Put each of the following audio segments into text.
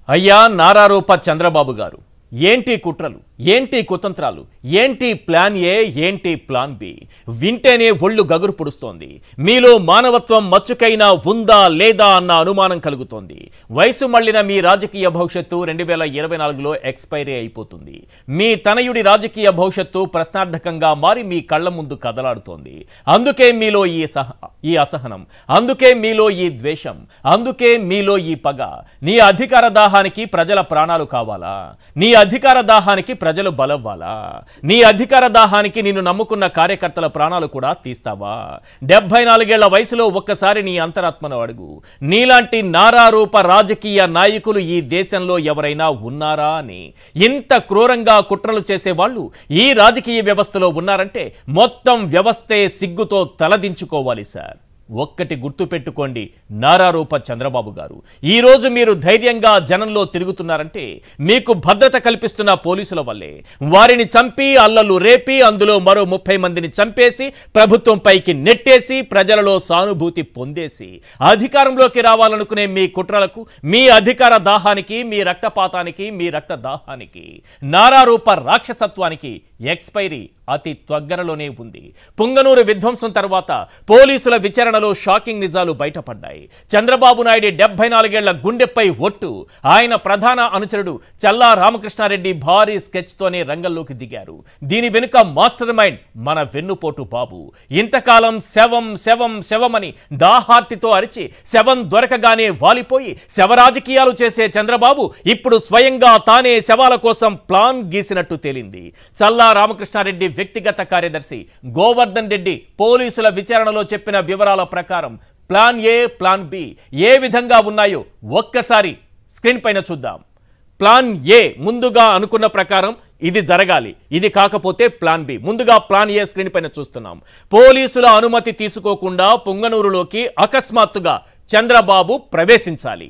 అయ్యా నారారూప చంద్రబాబు గారు ఏంటి కుట్రలు ఏంటి కుతంత్రాలు ఏంటి ప్లాన్ ఏ ఏంటి ప్లాన్ బి వింటేనే ఒళ్ళు గగురు పుడుస్తోంది మీలో మానవత్వం మచ్చుకైనా ఉందా లేదా అన్న అనుమానం కలుగుతోంది వయసు మళ్ళిన మీ రాజకీయ భవిష్యత్తు రెండు వేల ఇరవై నాలుగులో ఎక్స్పైరీ అయిపోతుంది మీ తనయుడి రాజకీయ భవిష్యత్తు ప్రశ్నార్థకంగా మారి మీ కళ్ళ ముందు కదలాడుతోంది అందుకే మీలో ఈ సహ ఈ అసహనం అందుకే మీలో ఈ ద్వేషం అందుకే మీలో ఈ పగ నీ అధికార దాహానికి ప్రజల ప్రాణాలు కావాలా నీ అధికార దాహానికి ప్రజలు బలవ్వాలా నీ అధికార దాహానికి నిన్ను నమ్ముకున్న కార్యకర్తల ప్రాణాలు కూడా తీస్తావా డెబ్బై నాలుగేళ్ల వయసులో ఒక్కసారి నీ అంతరాత్మను అడుగు నీలాంటి నారారూప రాజకీయ నాయకులు ఈ దేశంలో ఎవరైనా ఉన్నారా అని ఇంత క్రూరంగా కుట్రలు చేసేవాళ్ళు ఈ రాజకీయ వ్యవస్థలో ఉన్నారంటే మొత్తం వ్యవస్థే సిగ్గుతో తలదించుకోవాలి సార్ ఒక్కటి గుర్తుపెట్టుకోండి నారారూప చంద్రబాబు గారు ఈ రోజు మీరు ధైర్యంగా జనంలో తిరుగుతున్నారంటే మీకు భద్రత కల్పిస్తున్న పోలీసుల వల్లే వారిని చంపి అల్లలు రేపి అందులో మరో ముప్పై మందిని చంపేసి ప్రభుత్వం పైకి నెట్టేసి ప్రజలలో సానుభూతి పొందేసి అధికారంలోకి రావాలనుకునే మీ కుట్రలకు మీ అధికార దాహానికి మీ రక్తపాతానికి మీ రక్త దాహానికి నారారూప రాక్షసత్వానికి ఎక్స్పైరీ అతి త్వగ్గరలోనే ఉంది పుంగనూరు విధ్వంసం తర్వాత పోలీసుల విచారణలో షాకింగ్ నిజాలు బయటపడ్డాయి చంద్రబాబు నాయుడు డెబ్బై నాలుగేళ్ల గుండెపై ఒట్టు ఆయన ప్రధాన అనుచరుడు చల్లా రామకృష్ణారెడ్డి భారీ స్కెచ్తోనే రంగంలోకి దిగారు దీని వెనుక మాస్టర్ మైండ్ మన వెన్నుపోటు బాబు ఇంతకాలం శవం శవం శవమని దాహార్తితో అరిచి శవం దొరకగానే వాలిపోయి శవరాజకీయాలు చేసే చంద్రబాబు ఇప్పుడు స్వయంగా తానే శవాల కోసం ప్లాన్ గీసినట్టు తేలింది చల్లా రామకృష్ణారెడ్డి వ్యక్తిగత కార్యదర్శి గోవర్ధన్ రెడ్డి పోలీసుల విచారణలో చెప్పిన వివరాల ప్రకారం ప్లాన్ ఏ ప్లాన్ బి ఏ విధంగా ఉన్నాయో ఒక్కసారి స్క్రీన్ పైన చూద్దాం ప్లాన్ ఏ ముందుగా అనుకున్న ప్రకారం ఇది జరగాలి ఇది కాకపోతే ప్లాన్ బి ముందుగా ప్లాన్ ఏ స్క్రీన్ పైన చూస్తున్నాం పోలీసుల అనుమతి తీసుకోకుండా పుంగనూరులోకి అకస్మాత్తుగా చంద్రబాబు ప్రవేశించాలి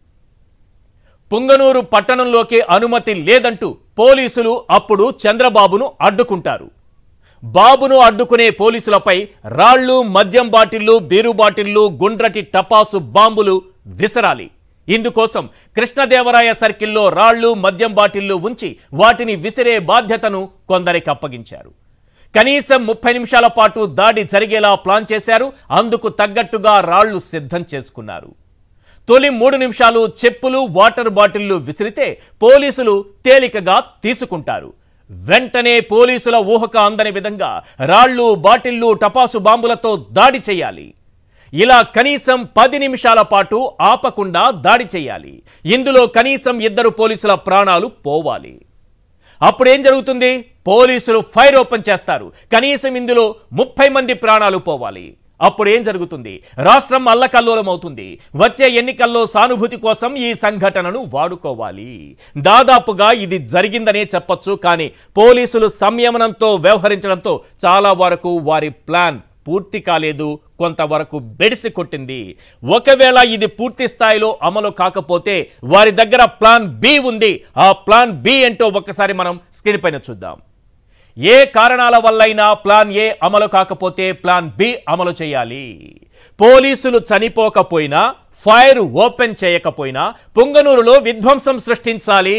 పుంగనూరు పట్టణంలోకి అనుమతి లేదంటూ పోలీసులు అప్పుడు చంద్రబాబును అడ్డుకుంటారు బాబును అడ్డుకునే పోలీసులపై రాళ్లు మద్యం బాటిళ్లు బీరు బాటిళ్లు గుండ్రటి టపాసు బాంబులు విసరాలి ఇందుకోసం కృష్ణదేవరాయ సర్కిల్లో రాళ్లు మద్యం బాటిళ్లు ఉంచి వాటిని విసిరే బాధ్యతను కొందరికి అప్పగించారు కనీసం ముప్పై నిమిషాల పాటు దాడి జరిగేలా ప్లాన్ చేశారు అందుకు తగ్గట్టుగా రాళ్లు సిద్ధం చేసుకున్నారు తొలి మూడు నిమిషాలు చెప్పులు వాటర్ బాటిళ్లు విసిరితే పోలీసులు తేలికగా తీసుకుంటారు వెంటనే పోలీసుల ఊహక అందని విధంగా రాళ్ళు బాటిళ్లు టపాసు బాంబులతో దాడి చేయాలి ఇలా కనీసం పది నిమిషాల పాటు ఆపకుండా దాడి చేయాలి ఇందులో కనీసం ఇద్దరు పోలీసుల ప్రాణాలు పోవాలి అప్పుడేం జరుగుతుంది పోలీసులు ఫైర్ ఓపెన్ చేస్తారు కనీసం ఇందులో ముప్పై మంది ప్రాణాలు పోవాలి అప్పుడు ఏం జరుగుతుంది రాష్ట్రం అల్లకల్లోలం అవుతుంది వచ్చే ఎన్నికల్లో సానుభూతి కోసం ఈ సంఘటనను వాడుకోవాలి దాదాపుగా ఇది జరిగిందనే చెప్పొచ్చు కానీ పోలీసులు సంయమనంతో వ్యవహరించడంతో చాలా వరకు వారి ప్లాన్ పూర్తి కాలేదు కొంతవరకు బెడిసి కొట్టింది ఒకవేళ ఇది పూర్తి స్థాయిలో అమలు కాకపోతే వారి దగ్గర ప్లాన్ బి ఉంది ఆ ప్లాన్ బి ఏంటో ఒక్కసారి మనం స్క్రీన్ పైన చూద్దాం ఏ కారణాల వల్లైనా ప్లాన్ ఏ అమలు కాకపోతే ప్లాన్ బి అమలు చేయాలి పోలీసులు చనిపోకపోయినా ఫైర్ ఓపెన్ చేయకపోయినా పొంగనూరులో విధ్వంసం సృష్టించాలి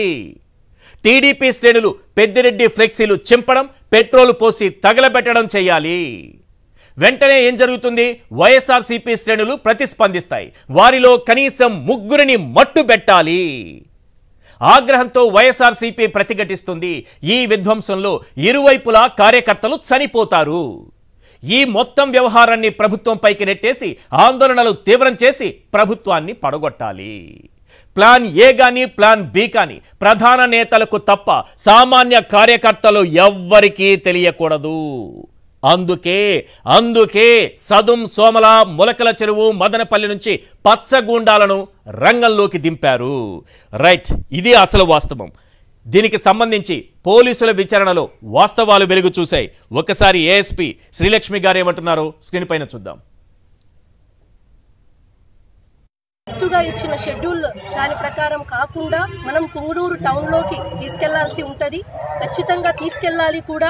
టీడీపీ శ్రేణులు పెద్దిరెడ్డి ఫ్లెక్సీలు చింపడం పెట్రోల్ పోసి తగలబెట్టడం చేయాలి వెంటనే ఏం జరుగుతుంది వైఎస్ఆర్సీపీ శ్రేణులు ప్రతిస్పందిస్తాయి వారిలో కనీసం ముగ్గురిని మట్టు పెట్టాలి ఆగ్రహంతో వైఎస్ఆర్సీపీ ప్రతిఘటిస్తుంది ఈ విధ్వంసంలో ఇరువైపులా కార్యకర్తలు చనిపోతారు ఈ మొత్తం వ్యవహారాన్ని ప్రభుత్వంపైకి నెట్టేసి ఆందోళనలు తీవ్రం చేసి ప్రభుత్వాన్ని పడగొట్టాలి ప్లాన్ ఏ గాని ప్లాన్ బి కానీ ప్రధాన నేతలకు తప్ప సామాన్య కార్యకర్తలు ఎవ్వరికీ తెలియకూడదు అందుకే అందుకే సదుం సోమల మొలకల చెరువు మదనపల్లి నుంచి పచ్చగూండాలను రంగంలోకి దింపారు రైట్ ఇది అసలు వాస్తవం దీనికి సంబంధించి పోలీసుల విచారణలో వాస్తవాలు వెలుగు చూశాయి ఒకసారి ఏఎస్పీ శ్రీలక్ష్మి గారు ఏమంటున్నారో స్క్రీన్ పైన చూద్దాం గా ఇచ్చిన షెడ్యూల్ దాని ప్రకారం కాకుండా మనం పుంగనూరు టౌన్లోకి తీసుకెళ్లాల్సి ఉంటది ఖచ్చితంగా తీసుకెళ్ళాలి కూడా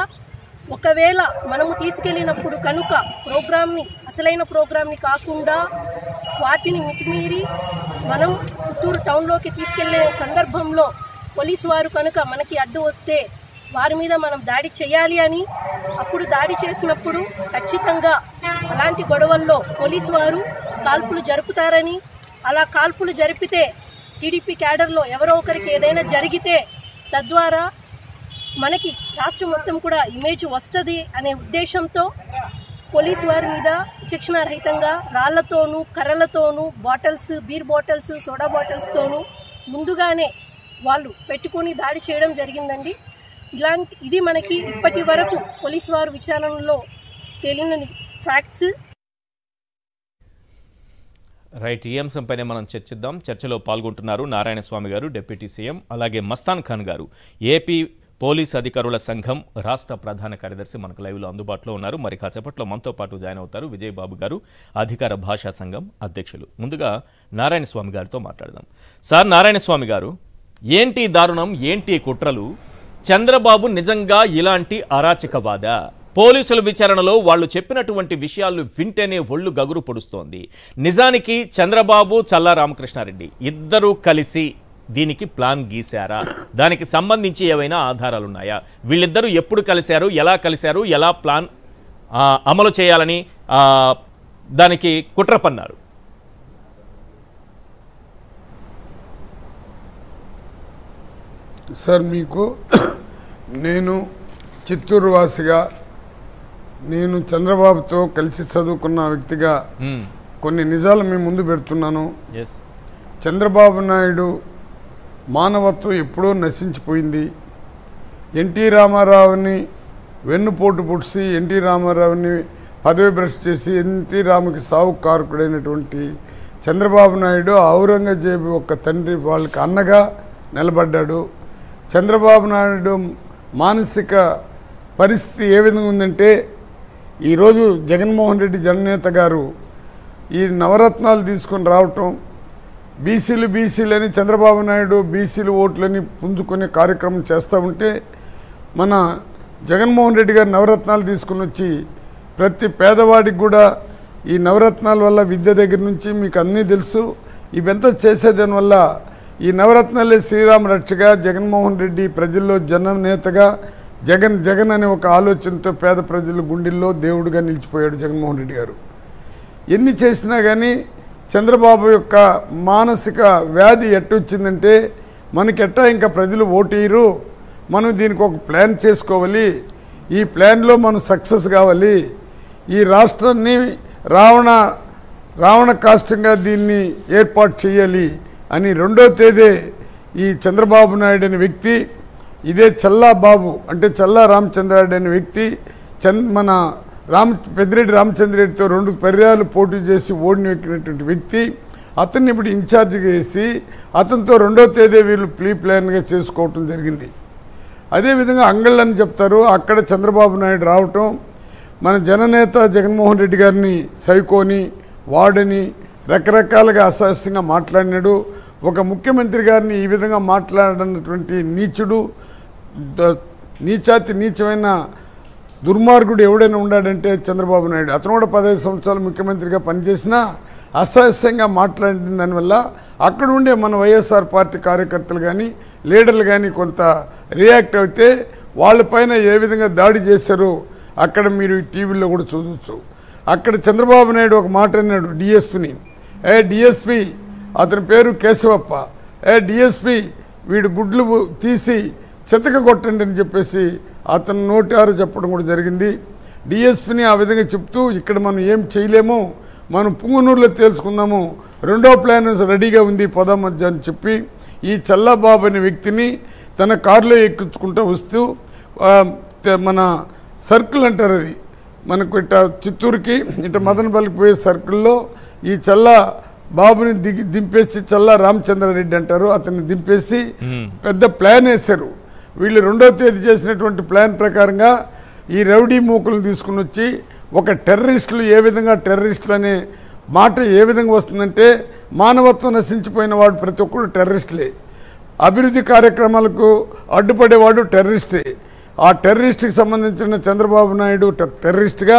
ఒకవేళ మనము తీసుకెళ్ళినప్పుడు కనుక ప్రోగ్రామ్ని అసలైన ప్రోగ్రామ్ని కాకుండా వాటిని మితిమీరి మనం పుత్తూరు టౌన్లోకి తీసుకెళ్లే సందర్భంలో పోలీసు వారు కనుక మనకి అడ్డు వస్తే వారి మీద మనం దాడి చేయాలి అని అప్పుడు దాడి చేసినప్పుడు ఖచ్చితంగా అలాంటి గొడవల్లో పోలీసు వారు కాల్పులు జరుపుతారని అలా కాల్పులు జరిపితే టీడీపీ క్యాడర్లో ఎవరో ఒకరికి ఏదైనా జరిగితే తద్వారా మనకి రాష్ట్రం మొత్తం కూడా ఇమేజ్ వస్తుంది అనే ఉద్దేశంతో పోలీసు వారి మీద శిక్షణారహితంగా రాళ్లతోనూ కర్రలతోనూ బాటిల్స్ బీర్ బాటిల్స్ సోడా బాటిల్స్తోనూ ముందుగానే వాళ్ళు పెట్టుకొని దాడి చేయడం జరిగిందండి ఇలాంటి ఇది మనకి ఇప్పటి వరకు పోలీసు వారు విచారణలో తేలినది ఫ్యాక్ట్స్ రైట్ ఈ అంశంపైనే మనం చర్చిద్దాం చర్చలో పాల్గొంటున్నారు నారాయణ స్వామి గారు డిప్యూటీ సీఎం అలాగే మస్తాన్ ఖాన్ గారు ఏపీ పోలీస్ అధికారుల సంఘం రాష్ట్ర ప్రధాన కార్యదర్శి మనకు లైవ్లో అందుబాటులో ఉన్నారు మరి కాసేపట్లో మనతో పాటు జాయిన్ అవుతారు విజయబాబు గారు అధికార భాషా సంఘం అధ్యక్షులు ముందుగా నారాయణ స్వామి గారితో మాట్లాడదాం సార్ నారాయణ స్వామి గారు ఏంటి దారుణం ఏంటి కుట్రలు చంద్రబాబు నిజంగా ఇలాంటి అరాచకవాద పోలీసుల విచారణలో వాళ్ళు చెప్పినటువంటి విషయాలు వింటేనే ఒళ్ళు గగురు పొడుస్తోంది నిజానికి చంద్రబాబు చల్లా రామకృష్ణారెడ్డి ఇద్దరూ కలిసి దీనికి ప్లాన్ గీశారా దానికి సంబంధించి ఏవైనా ఆధారాలు ఉన్నాయా వీళ్ళిద్దరూ ఎప్పుడు కలిశారు ఎలా కలిశారు ఎలా ప్లాన్ ఆ, అమలు చేయాలని ఆ, దానికి కుట్ర పన్నారు సార్ మీకు నేను చిత్తూరు వాసిగా నేను చంద్రబాబుతో కలిసి చదువుకున్న వ్యక్తిగా కొన్ని నిజాలు మీ ముందు పెడుతున్నాను ఎస్ చంద్రబాబు నాయుడు మానవత్వం ఎప్పుడో నశించిపోయింది ఎన్టీ రామారావుని వెన్నుపోటు పొడిచి ఎన్టీ రామారావుని పదవి భ్రష్టు చేసి ఎన్టీ రాముకి సావు కారకుడైనటువంటి చంద్రబాబు నాయుడు ఔరంగజేబు ఒక తండ్రి వాళ్ళకి అన్నగా నిలబడ్డాడు చంద్రబాబు నాయుడు మానసిక పరిస్థితి ఏ విధంగా ఉందంటే ఈరోజు జగన్మోహన్ రెడ్డి జననేత గారు ఈ నవరత్నాలు తీసుకొని రావటం బీసీలు బీసీలు అని చంద్రబాబు నాయుడు బీసీలు ఓట్లని పుంజుకునే కార్యక్రమం చేస్తూ ఉంటే మన జగన్మోహన్ రెడ్డి గారు నవరత్నాలు తీసుకుని వచ్చి ప్రతి పేదవాడికి కూడా ఈ నవరత్నాల వల్ల విద్య దగ్గర నుంచి మీకు అన్నీ తెలుసు ఇవంతా చేసేదాని వల్ల ఈ నవరత్నాలే శ్రీరామ రక్షగా జగన్మోహన్ రెడ్డి ప్రజల్లో జననేతగా జగన్ జగన్ అనే ఒక ఆలోచనతో పేద ప్రజల గుండెల్లో దేవుడిగా నిలిచిపోయాడు జగన్మోహన్ రెడ్డి గారు ఎన్ని చేసినా కానీ చంద్రబాబు యొక్క మానసిక వ్యాధి ఎట్టొచ్చిందంటే మనకెట్టా ఇంకా ప్రజలు ఓటేయరు మనం దీనికి ఒక ప్లాన్ చేసుకోవాలి ఈ ప్లాన్లో మనం సక్సెస్ కావాలి ఈ రాష్ట్రాన్ని రావణ రావణ కాష్టంగా దీన్ని ఏర్పాటు చేయాలి అని రెండో తేదీ ఈ చంద్రబాబు నాయుడు అనే వ్యక్తి ఇదే చల్లా బాబు అంటే చల్లా రామచంద్రారెడ్డి అనే వ్యక్తి చంద్ మన రామ పెద్దిరెడ్డి రామచంద్రరెడ్డితో రెండు పర్యాలు పోటీ చేసి ఓడిని ఎక్కినటువంటి వ్యక్తి అతన్ని ఇప్పుడు ఇన్ఛార్జిగా వేసి అతనితో రెండో తేదీ వీళ్ళు ప్లీ ప్లాన్గా చేసుకోవటం జరిగింది అదేవిధంగా అంగళ్ళు అని చెప్తారు అక్కడ చంద్రబాబు నాయుడు రావటం మన జననేత జగన్మోహన్ రెడ్డి గారిని సైకోని వాడని రకరకాలుగా అసహ్యంగా మాట్లాడినాడు ఒక ముఖ్యమంత్రి గారిని ఈ విధంగా మాట్లాడినటువంటి నీచుడు ద- నీచాతి నీచమైన దుర్మార్గుడు ఎవడైనా ఉన్నాడంటే చంద్రబాబు నాయుడు అతను కూడా పదహైదు సంవత్సరాలు ముఖ్యమంత్రిగా పనిచేసినా అసహ్యంగా మాట్లాడిన దానివల్ల అక్కడ ఉండే మన వైఎస్ఆర్ పార్టీ కార్యకర్తలు కానీ లీడర్లు కానీ కొంత రియాక్ట్ అయితే వాళ్ళపైన ఏ విధంగా దాడి చేశారో అక్కడ మీరు ఈ టీవీలో కూడా చూడవచ్చు అక్కడ చంద్రబాబు నాయుడు ఒక మాట అన్నాడు డిఎస్పిని ఏ డిఎస్పి అతని పేరు కేశవప్ప ఏ డిఎస్పి వీడు గుడ్లు తీసి చెతక కొట్టండి అని చెప్పేసి అతను నోటారు చెప్పడం కూడా జరిగింది డిఎస్పిని ఆ విధంగా చెప్తూ ఇక్కడ మనం ఏం చేయలేము మనం పుంగునూరులో తేల్చుకుందాము రెండో ప్లాన్ రెడీగా ఉంది పొదా మధ్య అని చెప్పి ఈ చల్లాబాబు అనే వ్యక్తిని తన కారులో ఎక్కించుకుంటూ వస్తూ ఆ, తే- మన సర్కిల్ అంటారు అది మనకు ఇట్ట చిత్తూరుకి ఇట మదనపల్లికి పోయే సర్కిల్లో ఈ చల్లా బాబుని దిగి దింపేసి చల్లా రామచంద్రారెడ్డి అంటారు అతన్ని దింపేసి పెద్ద ప్లాన్ వేశారు వీళ్ళు రెండో తేదీ చేసినటువంటి ప్లాన్ ప్రకారంగా ఈ రౌడీ మూకులను తీసుకుని వచ్చి ఒక టెర్రరిస్టులు ఏ విధంగా టెర్రరిస్టులు అనే మాట ఏ విధంగా వస్తుందంటే మానవత్వం నశించిపోయిన వాడు ప్రతి ఒక్కడు టెర్రరిస్టులే అభివృద్ధి కార్యక్రమాలకు అడ్డుపడేవాడు టెర్రరిస్టే ఆ టెర్రరిస్ట్కి సంబంధించిన చంద్రబాబు నాయుడు టె- టెర్రరిస్ట్గా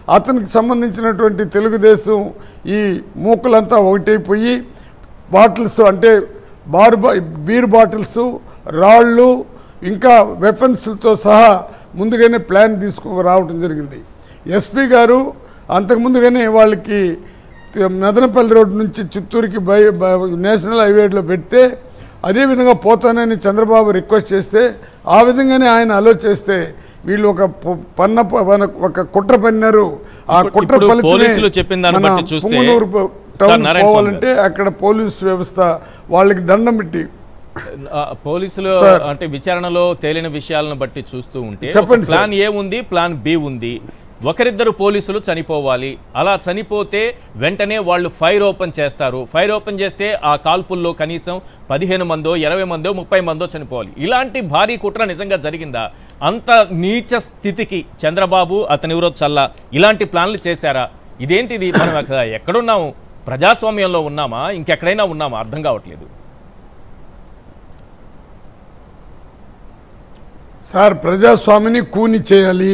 అతనికి సంబంధించినటువంటి తెలుగుదేశం ఈ మూకలంతా ఒకటైపోయి బాటిల్స్ అంటే బార్ బా బీర్ బాటిల్స్ రాళ్ళు ఇంకా వెపన్స్తో సహా ముందుగానే ప్లాన్ తీసుకు రావటం జరిగింది ఎస్పీ గారు అంతకుముందుగానే వాళ్ళకి మదనపల్లి రోడ్డు నుంచి చిత్తూరుకి బై బై- నేషనల్ హైవేలో పెడితే అదేవిధంగా పోతానని చంద్రబాబు రిక్వెస్ట్ చేస్తే ఆ విధంగానే ఆయన అలో చేస్తే వీళ్ళు ఒక పు- పన్న ప- పన్న- ఒక కుట్ర పన్నారు ఆ ఇప్పుడు- కుట్ర ఇప్పుడు ఫలితమే పోలీసులు చెప్పిన దాన్ని మన బట్టి చూస్తే- పుంగనూరు పో- సార్ టౌన్ నారాయణ స్వామి పోవాలంటే అక్కడ పోలీస్ వ్యవస్థ వాళ్ళకి దండం పెట్టి ఆ, పోలీసులు సార్. అంటే విచారణలో తేలిన విషయాలను బట్టి చూస్తూ ఉంటే ఒక చెప్పండి ప్లాన్ ఏ ఉంది ప్లాన్ బి ఉంది ఒకరిద్దరు పోలీసులు చనిపోవాలి అలా చనిపోతే వెంటనే వాళ్ళు ఫైర్ ఓపెన్ చేస్తారు ఫైర్ ఓపెన్ చేస్తే ఆ కాల్పుల్లో కనీసం పదిహేను మందో ఇరవై మందో ముప్పై మందో చనిపోవాలి ఇలాంటి భారీ కుట్ర నిజంగా జరిగిందా అంత నీచ స్థితికి చంద్రబాబు అతని ఎవరో చల్ల ఇలాంటి ప్లాన్లు చేశారా ఇదేంటిది మనం అక్కడ ఎక్కడున్నాము ప్రజాస్వామ్యంలో ఉన్నామా ఇంకెక్కడైనా ఉన్నామా అర్థం కావట్లేదు సార్ ప్రజాస్వామిని కూని చేయాలి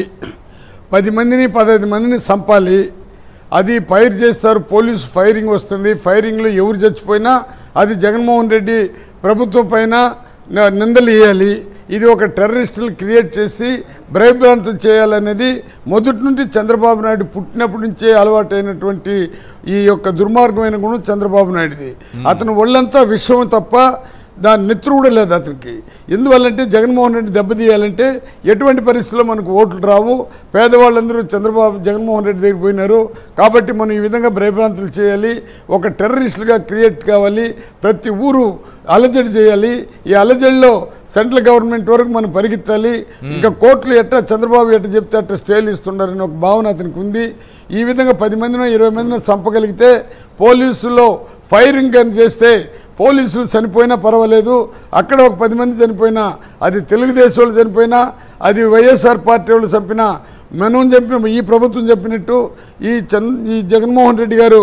పది మందిని పదహైదు మందిని చంపాలి అది ఫైర్ చేస్తారు పోలీసు ఫైరింగ్ వస్తుంది ఫైరింగ్లో ఎవరు చచ్చిపోయినా అది జగన్మోహన్ రెడ్డి ప్రభుత్వం పైన న- నిందలు వేయాలి ఇది ఒక టెర్రరిస్టులు క్రియేట్ చేసి భయభ్రాంతం చేయాలనేది మొదటి నుండి చంద్రబాబు నాయుడు పుట్టినప్పటి నుంచే అలవాటైనటువంటి ఈ యొక్క దుర్మార్గమైన గుణం చంద్రబాబు నాయుడుది అతను ఒళ్ళంతా విషయం తప్ప దాని నెత్తురు కూడా లేదు అతనికి ఎందువల్లంటే జగన్మోహన్ రెడ్డి దెబ్బతీయాలంటే ఎటువంటి పరిస్థితుల్లో మనకు ఓట్లు రావు పేదవాళ్ళందరూ చంద్రబాబు జగన్మోహన్ రెడ్డి దగ్గర పోయినారు కాబట్టి మనం ఈ విధంగా భయభ్రాంతులు చేయాలి ఒక టెర్రరిస్టులుగా క్రియేట్ కావాలి ప్రతి ఊరు అలజడి చేయాలి ఈ అలజడిలో సెంట్రల్ గవర్నమెంట్ వరకు మనం పరిగెత్తాలి ఇంకా కోర్టులు ఎట్టా చంద్రబాబు ఎట్ట చెప్తే అట్ట స్టేలు ఇస్తున్నారని ఒక భావన అతనికి ఉంది ఈ విధంగా పది మందినో ఇరవై మందినో చంపగలిగితే పోలీసులో ఫైరింగ్ అని చేస్తే పోలీసులు చనిపోయినా పర్వాలేదు అక్కడ ఒక పది మంది చనిపోయినా అది తెలుగుదేశం వాళ్ళు చనిపోయినా అది వైఎస్ఆర్ పార్టీ వాళ్ళు చంపినా మనం చెప్పిన ఈ ప్రభుత్వం చెప్పినట్టు ఈ చంద్ ఈ జగన్మోహన్ రెడ్డి గారు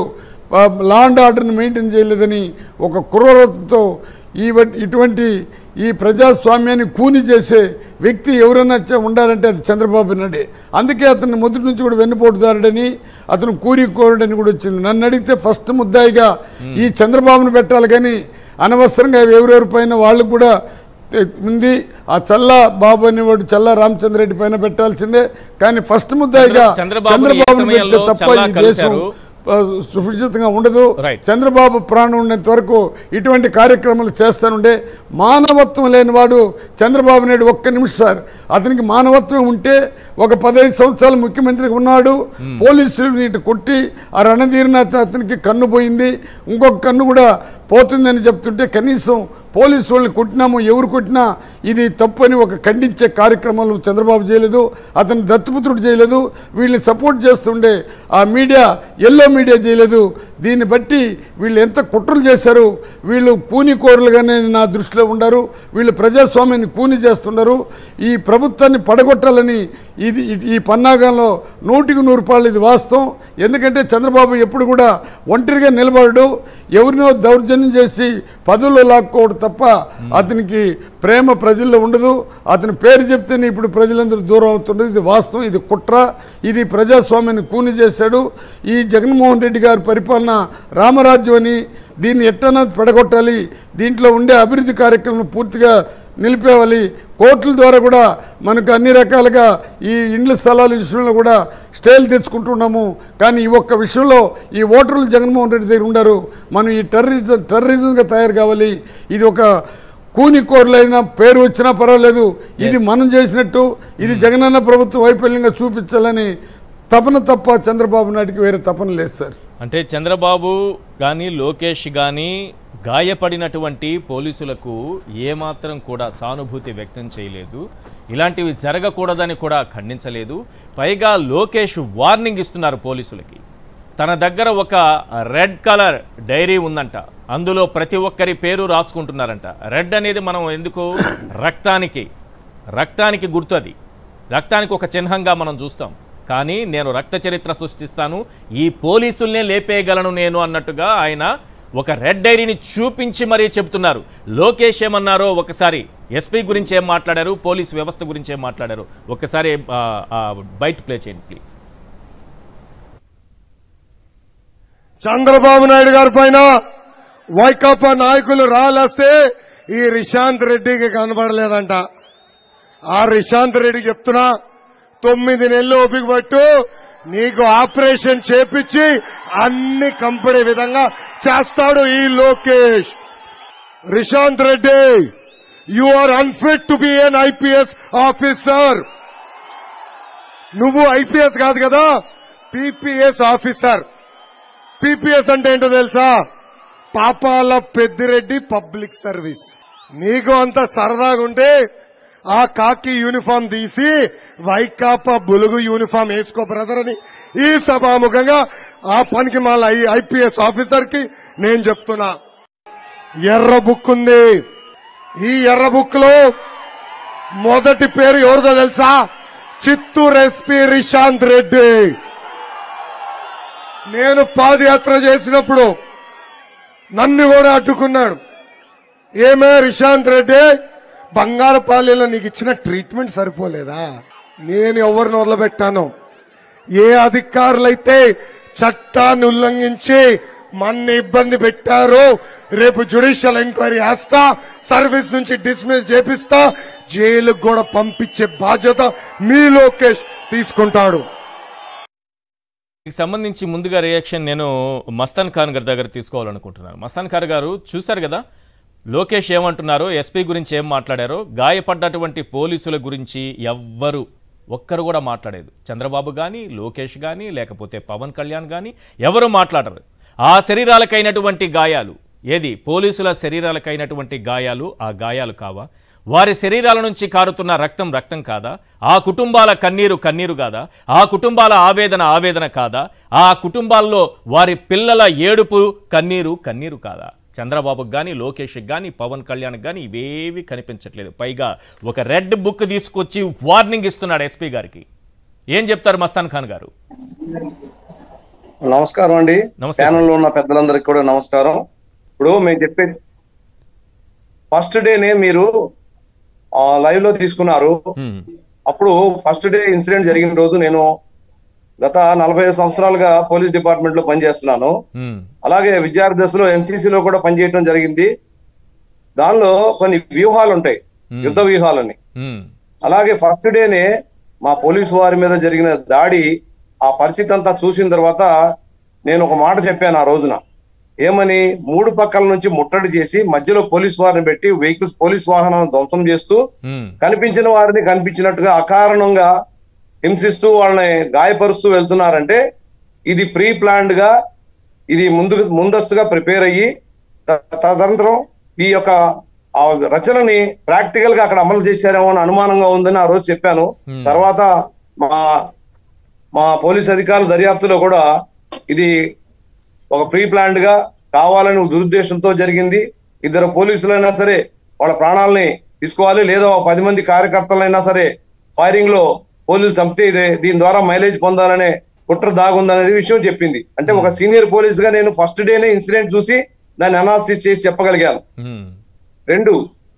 లా అండ్ ఆర్డర్ని మెయింటైన్ చేయలేదని ఒక క్రూరతతో ఈ వ- ఇటువంటి ఈ ప్రజాస్వామ్యాన్ని కూని చేసే వ్యక్తి ఎవరైనా చ- ఉండాలంటే అది చంద్రబాబు నాయుడే అందుకే అతను మొదటి నుంచి కూడా వెన్నుపోటుదారుడని అతను కూరికోరుడని కూడా వచ్చింది నన్ను అడిగితే ఫస్ట్ ముద్దాయిగా ఈ చంద్రబాబును పెట్టాలి కానీ అనవసరంగా ఎవరెవరి పైన వాళ్ళకు కూడా తె- ఉంది ఆ చల్లా బాబు అనేవాడు చల్లా రామచంద్రరెడ్డి పైన పెట్టాల్సిందే కానీ ఫస్ట్ ముద్దాయిగా చంద్ర- చంద్రబాబుని ఏ చంద్రబాబును పెడితే సమయంలో తప్ప చల్లా ఈ దేశం కలిశారు? ఆ, సుభిక్షితంగా ఉండదు Right. చంద్రబాబు ప్రాణం ఉన్నంత వరకు ఇటువంటి కార్యక్రమాలు చేస్తానుండే మానవత్వం లేనివాడు చంద్రబాబు నాయుడు ఒక్క నిమిషం సార్ అతనికి మానవత్వం ఉంటే ఒక పదహైదు సంవత్సరాలు ముఖ్యమంత్రిగా ఉన్నాడు పోలీసులు నీటి కొట్టి ఆ రణధీరిన అతనికి కన్ను పోయింది ఇంకొక కన్ను కూడా పోతుందని చెప్తుంటే కనీసం పోలీసు వాళ్ళని కొట్టినాము ఎవరు కొట్టినా ఇది తప్పు అని ఒక ఖండించే కార్యక్రమాలు చంద్రబాబు చేయలేదు అతను దత్తుపుత్రుడు చేయలేదు వీళ్ళని సపోర్ట్ చేస్తుండే ఆ మీడియా ఎల్లో మీడియా చేయలేదు దీన్ని బట్టి వీళ్ళు ఎంత కుట్రలు చేశారు వీళ్ళు కూనికోరులుగానే నా దృష్టిలో ఉండారు వీళ్ళు ప్రజాస్వామ్యాన్ని కూని చేస్తున్నారు ఈ ప్రభుత్వాన్ని పడగొట్టాలని ఇది ఈ- ఈ పన్నాగంలో నూటికి నూరు రూపాయలు ఇది వాస్తవం ఎందుకంటే చంద్రబాబు ఎప్పుడు కూడా ఒంటరిగా నిలబడడు ఎవరినో దౌర్జన్యం చేసి పదవుల్లో లాక్కోవడం తప్ప అతనికి ప్రేమ ప్రజల్లో ఉండదు అతని పేరు చెప్తేనే ఇప్పుడు ప్రజలందరూ దూరం అవుతుండదు ఇది వాస్తవం ఇది కుట్ర ఇది ప్రజాస్వామ్యాన్ని కూని చేశాడు ఈ జగన్మోహన్ రెడ్డి గారి పరిపాలన రామరాజ్యం అని దీన్ని ఎట్టనా పెడగొట్టాలి దీంట్లో ఉండే అభివృద్ధి కార్యక్రమం పూర్తిగా నిలిపేవాలి కోర్టుల ద్వారా కూడా మనకు అన్ని రకాలుగా ఈ ఇండ్ల స్థలాల విషయంలో కూడా స్టేలు తెచ్చుకుంటున్నాము కానీ ఈ ఒక్క విషయంలో ఈ ఓటర్లు జగన్మోహన్ రెడ్డి దగ్గర ఉండారు మనం ఈ టెర్రరిజం టెర్రరిజంగా తయారు కావాలి ఇది ఒక కూనికోరులైన పేరు వచ్చినా పర్వాలేదు ఇది మనం చేసినట్టు ఇది జగనన్న ప్రభుత్వం వైఫల్యంగా చూపించాలని తపన తప్ప చంద్రబాబు నాయుడికి వేరే తపన లేదు సార్ అంటే చంద్రబాబు కానీ లోకేష్ కానీ గాయపడినటువంటి పోలీసులకు ఏమాత్రం కూడా సానుభూతి వ్యక్తం చేయలేదు ఇలాంటివి జరగకూడదని కూడా ఖండించలేదు పైగా లోకేష్ వార్నింగ్ ఇస్తున్నారు పోలీసులకి తన దగ్గర ఒక రెడ్ కలర్ డైరీ ఉందంట అందులో ప్రతి ఒక్కరి పేరు రాసుకుంటున్నారంట రెడ్ అనేది మనం ఎందుకు రక్తానికి రక్తానికి గుర్తు అది రక్తానికి ఒక చిహ్నంగా మనం చూస్తాం కానీ నేను రక్త చరిత్ర సృష్టిస్తాను ఈ పోలీసుల్నే లేపేయగలను నేను అన్నట్టుగా ఆయన ఒక రెడ్ డైరీని చూపించి మరీ చెప్తున్నారు లోకేష్ ఏమన్నారో ఒకసారి ఎస్పీ గురించి ఏం మాట్లాడారు పోలీస్ వ్యవస్థ గురించి ఏం మాట్లాడారు ఒకసారి ఆ, ఆ, బయట ప్లే చేయండి ప్లీజ్ చంద్రబాబు నాయుడు గారి పైన వైకాపా నాయకులు రాలేస్తే ఈ రిశాంత్ రెడ్డికి కనబడలేదంట ఆ రిశాంత్ రెడ్డి చెప్తున్నా తొమ్మిది నెలలు ఓపిక పట్టు నీకు ఆపరేషన్ చేపించి అన్ని కంపెనీ విధంగా చేస్తాడు ఈ Lokesh Rishanth Reddy you are unfit to be an IPS officer నువ్వు ఐపీఎస్ కాదు కదా పీపీఎస్ ఆఫీసర్ పీపీఎస్ అంటే ఏంటో తెలుసా పాపాల పెద్దిరెడ్డి పబ్లిక్ సర్వీస్ నీకు అంత సరదాగా ఉంటే ఆ కాకి యూనిఫామ్ తీసి వైకాపా బులుగు యూనిఫామ్ వేసుకో బ్రదర్ అని ఈ సభాముఖంగా ఆ పనికి మళ్ళీ ఐపీఎస్ ఆఫీసర్ కి నేను చెప్తున్నా ఎర్ర బుక్ ఉంది ఈ ఎర్ర బుక్ లో మొదటి పేరు ఎవరిదో తెలుసా చిత్తూరు ఎస్పీ రిశాంత్ రెడ్డి నేను పాదయాత్ర చేసినప్పుడు నన్ను కూడా అడ్డుకున్నాడు ఏమే రిశాంత్ రెడ్డి బంగారపాలెలో నీకు ఇచ్చిన ట్రీట్మెంట్ సరిపోలేదా నేను ఎవరిని వదిలిపెట్టాను ఏ అధికారులైతే చట్టాన్ని ఉల్లంఘించి మన్ని ఇబ్బంది పెట్టారో రేపు జ్యుడిషియల్ ఎంక్వైరీ వేస్తా సర్వీస్ నుంచి డిస్మిస్ చేపిస్తా జైలుకు కూడా పంపించే బాధ్యత మీ లోకేష్ తీసుకుంటాడు దీనికి సంబంధించి ముందుగా రియాక్షన్ నేను మస్తాన్ ఖాన్ గారి దగ్గర తీసుకోవాలనుకుంటున్నాను మస్తాన్ ఖాన్ గారు చూశారు కదా లోకేష్ ఏమంటున్నారో ఎస్పీ గురించి ఏం మాట్లాడారో గాయపడ్డటువంటి పోలీసుల గురించి ఎవ్వరు ఒక్కరు కూడా మాట్లాడేది చంద్రబాబు కానీ లోకేష్ కానీ లేకపోతే పవన్ కళ్యాణ్ కానీ ఎవరు మాట్లాడరు ఆ శరీరాలకైనటువంటి గాయాలు ఏది పోలీసుల శరీరాలకైనటువంటి గాయాలు ఆ గాయాలు కావా వారి శరీరాల నుంచి కారుతున్న రక్తం రక్తం కాదా ఆ కుటుంబాల కన్నీరు కన్నీరు కాదా ఆ కుటుంబాల ఆవేదన ఆవేదన కాదా ఆ కుటుంబాల్లో వారి పిల్లల ఏడుపు కన్నీరు కన్నీరు కాదా చంద్రబాబుకి కానీ లోకేష్కి కానీ పవన్ కళ్యాణ్కి కానీ ఇవేవి కనిపించట్లేదు పైగా ఒక రెడ్ బుక్ తీసుకొచ్చి వార్నింగ్ ఇస్తున్నాడు ఎస్పీ గారికి ఏం చెప్తారు మస్తాన్ ఖాన్ గారు నమస్కారం అండి నమస్తే ప్యానల్ లో ఉన్న పెద్దలందరికీ కూడా నమస్కారం ఇప్పుడు మేము చెప్పేది ఫస్ట్ డేనే మీరు లైవ్ లో తీసుకున్నారు హ్మ్. అప్పుడు ఫస్ట్ డే ఇన్సిడెంట్ జరిగిన రోజు నేను గత నలభై ఐదు సంవత్సరాలుగా పోలీస్ డిపార్ట్మెంట్ లో పనిచేస్తున్నాను హ్మ్. అలాగే విద్యార్థి దశలో ఎన్సీసీ లో కూడా పనిచేయడం జరిగింది దానిలో కొన్ని వ్యూహాలు ఉంటాయి యుద్ధ వ్యూహాలని హ్మ్. అలాగే ఫస్ట్ డేనే మా పోలీసు వారి మీద జరిగిన దాడి ఆ పరిస్థితి అంతా చూసిన తర్వాత నేను ఒక మాట చెప్పాను ఆ రోజున ఏమని మూడు పక్కల నుంచి ముట్టడి చేసి మధ్యలో పోలీసు వారిని పెట్టి వెహికల్స్ పోలీస్ వాహనాలను ధ్వంసం చేస్తూ హ్మ్. కనిపించిన వారిని కనిపించినట్టుగా అకారణంగా హింసిస్తూ వాళ్ళని గాయపరుస్తూ వెళ్తున్నారంటే ఇది ప్రీ ప్లాన్డ్ గా ఇది ముందు ముందస్తుగా ప్రిపేర్ అయ్యి త- తదనంతరం ఈ యొక్క ఆ రచనని ప్రాక్టికల్ గా అక్కడ అమలు చేశారేమో అని అనుమానంగా ఉందని ఆ రోజు చెప్పాను Hmm. తర్వాత మా మా పోలీస్ అధికారుల దర్యాప్తులో కూడా ఇది ఒక ప్రీ ప్లాన్డ్ గా కావాలని దురుద్దేశంతో జరిగింది ఇద్దరు పోలీసులైనా సరే వాళ్ళ ప్రాణాలని తీసుకోవాలి లేదా ఒక పది మంది కార్యకర్తలైనా సరే ఫైరింగ్ లో పోలీసులు చంపితే ఇది దీని ద్వారా మైలేజ్ పొందాలనే కుట్ర దాగుందనేది విషయం చెప్పింది అంటే ఒక సీనియర్ పోలీస్ గా నేను ఫస్ట్ డేనే ఇన్సిడెంట్ చూసి దాన్ని అనాలిసిస్ చేసి చెప్పగలిగాను హ్మ్. రెండు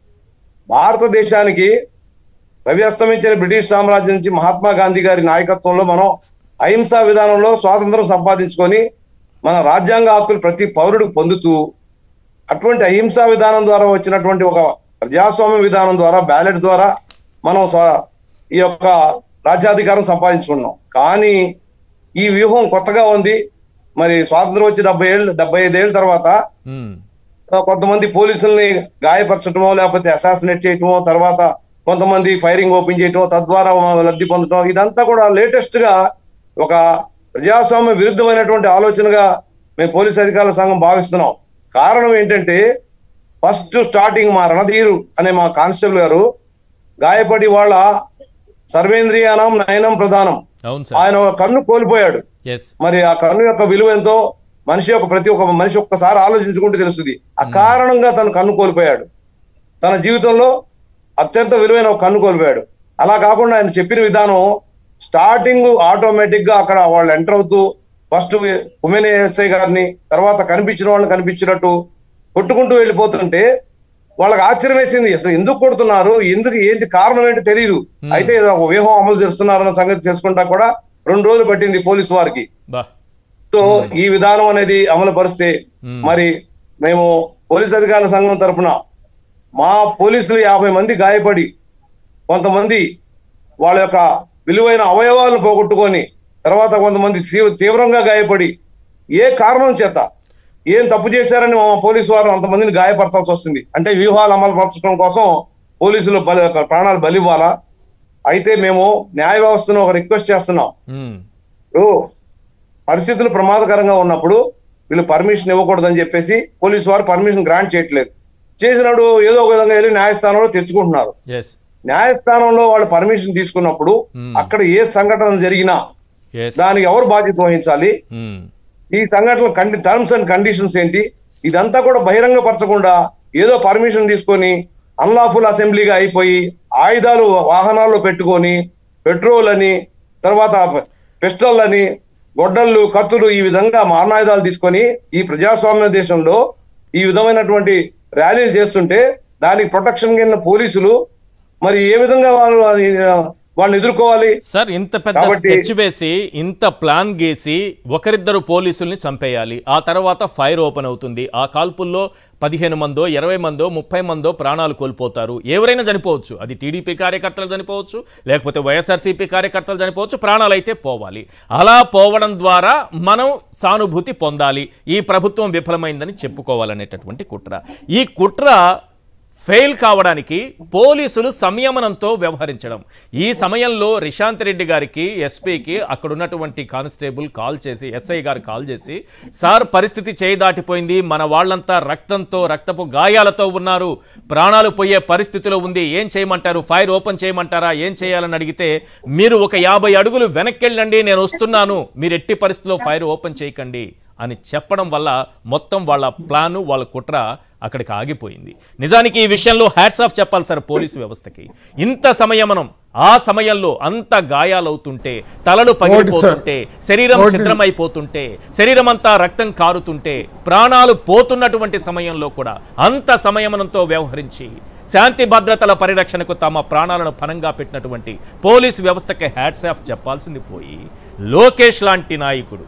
భారతదేశానికి రవి అస్తమించిన బ్రిటిష్ సామ్రాజ్యం నుంచి మహాత్మా గాంధీ గారి నాయకత్వంలో మనం అహింసా విధానంలో స్వాతంత్రం సంపాదించుకొని మన రాజ్యాంగ హక్కులు ప్రతి పౌరుడు పొందుతూ అటువంటి అహింసా విధానం ద్వారా వచ్చినటువంటి ఒక ప్రజాస్వామ్య విధానం ద్వారా బ్యాలెట్ ద్వారా మనం స్వ- ఈ యొక్క రాజ్యాధికారం సంపాదించుకున్నాం కానీ ఈ వ్యూహం కొత్తగా ఉంది మరి స్వాతంత్రం వచ్చి డెబ్బై ఏళ్ళు డెబ్బై ఐదేళ్ళ తర్వాత హ్మ్. ఆ, కొంతమంది పోలీసుల్ని గాయపరచటమో లేకపోతే అసాసినేట్ చేయటమో తర్వాత కొంతమంది ఫైరింగ్ ఓపెన్ చేయటమో తద్వారా లబ్ధి పొందటం ఇదంతా కూడా లేటెస్ట్ గా ఒక ప్రజాస్వామ్య విరుద్ధమైనటువంటి ఆలోచనగా మేము పోలీస్ అధికారుల సంఘం భావిస్తున్నాం కారణం ఏంటంటే ఫస్ట్ స్టార్టింగ్ మా రణధీరు అనే మా కానిస్టేబుల్ గారు గాయపడి వాళ్ళ సర్వేంద్రియానం నయనం ప్రధానం అవును సార్ ఆయన ఒక కన్ను కోల్పోయాడు ఎస్ మరి ఆ కన్ను యొక్క విలువ ఎంతో మనిషి యొక్క ప్రతి ఒక్క మనిషి ఒక్కసారి ఆలోచించుకుంటే తెలుస్తుంది ఆ కారణంగా తను కన్ను కోల్పోయాడు తన జీవితంలో అత్యంత విలువైన ఒక కన్ను కోల్పోయాడు అలా కాకుండా ఆయన చెప్పిన విధానం స్టార్టింగ్ ఆటోమేటిక్ గా అక్కడ వాళ్ళు ఎంటర్ అవుతూ ఫస్ట్ ఉమెన్ ఎస్ఐ గారిని తర్వాత కనిపించిన వాళ్ళని కనిపించినట్టు కొట్టుకుంటూ వెళ్ళిపోతుంటే వాళ్ళకి ఆశ్చర్యం వేసింది అసలు ఎందుకు కొడుతున్నారు ఎందుకు ఏంటి కారణం ఏంటి తెలియదు అయితే ఏదో ఒక వ్యూహం అమలు చేస్తున్నారన్న సంగతి తెలుసుకుంటా కూడా రెండు రోజులు పట్టింది పోలీసు వారికి బా సో ఈ విధానం అనేది అమలు పరిస్తే మరి మేము పోలీస్ అధికారుల సంఘం తరపున మా పోలీసులు యాభై మంది గాయపడి కొంతమంది వాళ్ళ యొక్క విలువైన అవయవాలను పోగొట్టుకొని తర్వాత కొంతమంది తీవ్ర- తీవ్రంగా గాయపడి ఏ కారణం చేత ఏం తప్పు చేశారని మా పోలీసు వారు అంతమందిని గాయపరచాల్సి వస్తుంది అంటే వ్యూహాలు అమలు పరచడం కోసం పోలీసులు బలి ప్రాణాలు బలివ్వాలా అయితే మేము న్యాయ వ్యవస్థను ఒక రిక్వెస్ట్ చేస్తున్నాం ఉమ్, ఇప్పుడు పరిస్థితులు ప్రమాదకరంగా ఉన్నప్పుడు వీళ్ళు పర్మిషన్ ఇవ్వకూడదని చెప్పేసి పోలీసు వారు పర్మిషన్ గ్రాంట్ చేయట్లేదు చేసినప్పుడు ఏదో ఒక విధంగా వెళ్ళి న్యాయస్థానంలో తెచ్చుకుంటున్నారు ఎస్ న్యాయస్థానంలో వాళ్ళు పర్మిషన్ తీసుకున్నప్పుడు Hmm. అక్కడ ఏ సంఘటన జరిగినా ఎస్ దానికి ఎవరు బాధ్యత వహించాలి ఉమ్, ఈ సంఘటన కండి టర్మ్స్ అండ్ కండిషన్స్ ఏంటి ఇదంతా కూడా బహిరంగపరచకుండా ఏదో పర్మిషన్ తీసుకొని అన్లాఫుల్ అసెంబ్లీగా అయిపోయి ఆయుధాలు వాహనాల్లో పెట్టుకొని పెట్రోల్ అని తర్వాత పిస్టల్ అని గొడ్డళ్ళు కత్తులు ఈ విధంగా మారణాయుధాలు తీసుకొని ఈ ప్రజాస్వామ్య దేశంలో ఈ విధమైనటువంటి ర్యాలీలు చేస్తుంటే దానికి ప్రొటెక్షన్ కింద పోలీసులు మరి ఏ విధంగా వాళ్ళు వాళ్ళని ఎదుర్కోవాలి సార్ ఇంత పెద్ద కాబట్టి- స్కెచ్ వేసి ఇంత ప్లాన్ గీసి ఒకరిద్దరు పోలీసుల్ని చంపేయాలి ఆ తర్వాత ఫైర్ ఓపెన్ అవుతుంది ఆ కాల్పుల్లో పదిహేను మందో ఇరవై మందో ముప్పై మందో ప్రాణాలు కోల్పోతారు ఎవరైనా చనిపోవచ్చు అది టీడీపీ కార్యకర్తలు చనిపోవచ్చు లేకపోతే వైఎస్ఆర్సీపీ కార్యకర్తలు చనిపోవచ్చు ప్రాణాలు అయితే పోవాలి అలా పోవడం ద్వారా మనం సానుభూతి పొందాలి ఈ ప్రభుత్వం విఫలమైందని చెప్పుకోవాలనేటటువంటి కుట్ర ఈ కుట్ర ఫెయిల్ కావడానికి పోలీసులు సంయమనంతో వ్యవహరించడం ఈ సమయంలో రిశాంత్ రెడ్డి గారికి ఎస్పీకి అక్కడ ఉన్నటువంటి కానిస్టేబుల్ కాల్ చేసి ఎస్ఐ గారు కాల్ చేసి సార్ పరిస్థితి చేయి దాటిపోయింది మన వాళ్ళంతా రక్తంతో రక్తపు గాయాలతో ఉన్నారు ప్రాణాలు పోయే పరిస్థితిలో ఉంది ఏం చేయమంటారు ఫైర్ ఓపెన్ చేయమంటారా ఏం చేయాలని అడిగితే మీరు ఒక యాభై అడుగులు వెనక్కెళ్ళండి నేను వస్తున్నాను మీరు ఎట్టి పరిస్థితిలో ఫైర్ ఓపెన్ చేయకండి అని చెప్పడం వల్ల మొత్తం వాళ్ళ ప్లాను వాళ్ళ కుట్ర అక్కడికి ఆగిపోయింది నిజానికి ఈ విషయంలో హ్యాట్స్ ఆఫ్ చెప్పాలి సార్ పోలీసు వ్యవస్థకి ఇంత సమయమనం ఆ సమయంలో అంత గాయాలవుతుంటే తలలు పగిలిపోతుంటే శరీరం కోటి- ఛిద్రమైపోతుంటే శరీరం అంతా రక్తం కారుతుంటే ప్రాణాలు పోతున్నటువంటి సమయంలో కూడా అంత సంయమనంతో వ్యవహరించి శాంతి భద్రతల పరిరక్షణకు తమ ప్రాణాలను పనంగా పెట్టినటువంటి పోలీసు వ్యవస్థకి హ్యాట్స్ ఆఫ్ చెప్పాల్సింది పోయి లోకేష్ లాంటి నాయకుడు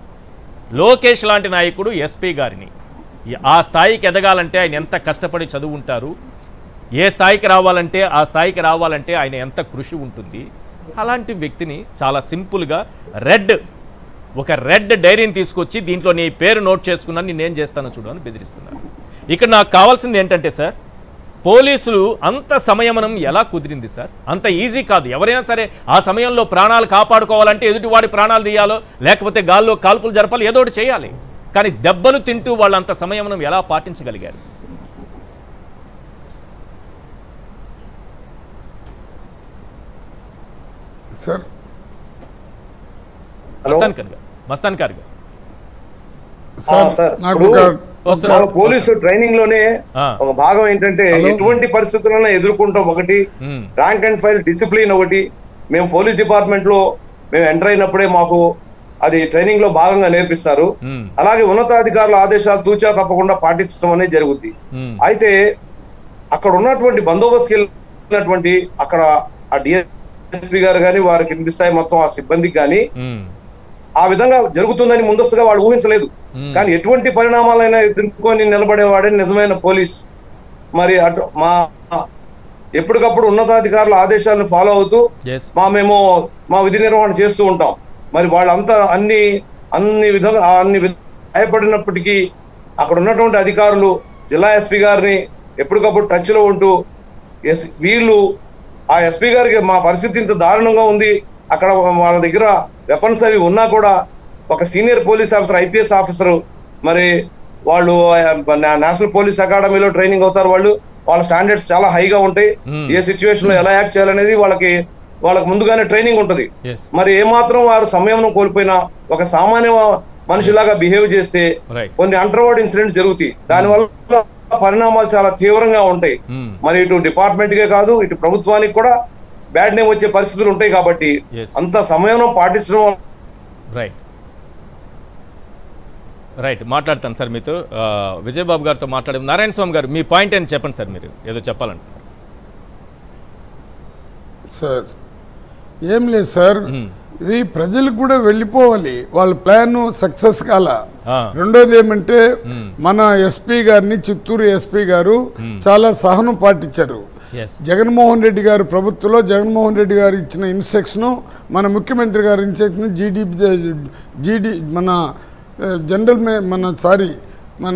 లోకేష్ లాంటి నాయకుడు ఎస్పీ గారిని ఈ- ఆ స్థాయికి ఎదగాలంటే ఆయన ఎంత కష్టపడి చదువుంటారు ఏ స్థాయికి రావాలంటే ఆ స్థాయికి రావాలంటే ఆయన ఎంత కృషి ఉంటుంది అలాంటి వ్యక్తిని చాలా సింపుల్గా రెడ్ ఒక రెడ్ డైరీని తీసుకొచ్చి దీంట్లో నీ పేరు నోట్ చేసుకున్నాను నేనేం చేస్తానో చూడు అని బెదిరిస్తున్నారు ఇక్కడ నాకు కావాల్సింది ఏంటంటే సార్ పోలీసులు అంత సంయమనం ఎలా కుదిరింది సార్ అంత ఈజీ కాదు ఎవరైనా సరే ఆ సమయంలో ప్రాణాలు కాపాడుకోవాలంటే ఎదుటివాడి ప్రాణాలు తీయాలో లేకపోతే గాల్లో కాల్పులు జరపాలి ఏదో ఒకటి చేయాలి కానీ దెబ్బలు తింటూ వాళ్ళంత సంయమనం ఎలా పాటించగలిగారు సార్ హలో మస్తాన్ ఖాన్ గారు మస్తాన్ ఖాన్ గారు ఆ, సార్ సార్ నాకు ఇప్పుడు ఒక వస్తున్నారు. మన పోలీసు ట్రైనింగ్ లోనే ఆ. ఒక భాగం ఏంటంటే ఎటువంటి పరిస్థితులను ఎదుర్కొంటాం ఒకటి మ్మ్. ర్యాంక్ అండ్ ఫైల్ డిసిప్లిన్ ఒకటి మేము పోలీస్ డిపార్ట్మెంట్ లో మేము ఎంటర్ అయినప్పుడే మాకు అది ట్రైనింగ్ లో భాగంగా నేర్పిస్తారు మ్మ్. అలాగే ఉన్నతాధికారుల ఆదేశాలు తూచా తప్పకుండా పాటించడం అనేది జరుగుద్ది మ్మ్. అయితే అక్కడ ఉన్నటువంటి బందోబస్తుకి వెళ్ళినటువంటి అక్కడ ఆ డిఎస్పీ గారు కానీ వారి కింది స్థాయి మొత్తం ఆ సిబ్బందికి కానీ మ్మ్. ఆ విధంగా జరుగుతుందని ముందస్తుగా వాళ్ళు ఊహించలేదు మ్మ్. కానీ ఎటువంటి పరిణామాలైనా ఎదుర్కొని నిలబడేవాడే నిజమైన పోలీస్ మరి అటు మా ఎప్పటికప్పుడు ఉన్నతాధికారుల ఆదేశాలను ఫాలో అవుతూ ఎస్ మా మేము మా విధి నిర్వహణ చేస్తూ ఉంటాం మరి వాళ్ళంతా అన్ని అన్ని విధంగా అన్ని విధ- భయపడినప్పటికీ అక్కడ ఉన్నటువంటి అధికారులు జిల్లా ఎస్పీ గారిని ఎప్పటికప్పుడు టచ్ లో ఉంటూ ఎస్ వీళ్ళు ఆ ఎస్పీ గారికి మా పరిస్థితి ఇంత దారుణంగా ఉంది అక్కడ వాళ్ళ దగ్గర వెపన్స్ అవి ఉన్నా కూడా ఒక senior police officer IPS officer మరి వాళ్ళు ఆ, నా- నేషనల్ పోలీస్ అకాడమీలో ట్రైనింగ్ అవుతారు వాళ్ళు వాళ్ళ స్టాండర్డ్స్ చాలా హైగా ఉంటాయి Hmm. ఏ సిచ్యువేషన్ లో ఎలా యాక్ట్ చేయాలనేది వాళ్ళకి వాళ్ళకి ముందుగానే ట్రైనింగ్ ఉంటది ఎస్ మరి ఏమాత్రం వారు సమయం కోల్పోయినా ఒక సామాన్య మనిషిలాగా బిహేవ్ చేస్తే రైట్ కొన్ని అంటర్వర్డ్ ఇన్సిడెంట్స్ జరుగుతాయి దానివల్ల పరిణామాలు చాలా తీవ్రంగా ఉంటాయి మ్మ్. మరి ఇటు డిపార్ట్మెంట్ కే కాదు ఇటు ప్రభుత్వానికి కూడా బ్యాడ్ నేమ్ వచ్చే పరిస్థితులు ఉంటాయి కాబట్టి Yes. అంత సమయం పాటించడం వల్ల రైట్ రైట్ మాట్లాడతాను సార్ మీతో ఆ, విజయబాబు గారితో మాట్లాడే నారాయణ స్వామి గారు మీ పాయింట్ అని చెప్పండి సార్ మీరు ఏదో చెప్పాలంటున్నారు సార్ ఏం లేదు సార్ మ్మ్. ఇది ప్రజలకు కూడా వెళ్ళిపోవాలి వాళ్ళ ప్లాన్ సక్సెస్ కాల ఆ. రెండోది ఏమంటే మన ఎస్పీ గారిని చిత్తూరు ఎస్పీ గారు చాలా సహనం పాటించారు ఎస్ జగన్మోహన్ రెడ్డి గారు ప్రభుత్వంలో జగన్మోహన్ రెడ్డి గారు ఇచ్చిన ఇన్స్ట్రక్షన్ మన ముఖ్యమంత్రి గారు ఇన్స్ట్రక్షన్ జీడీ జీడీ మన ఆ, జనరల్ మే మన సారీ మన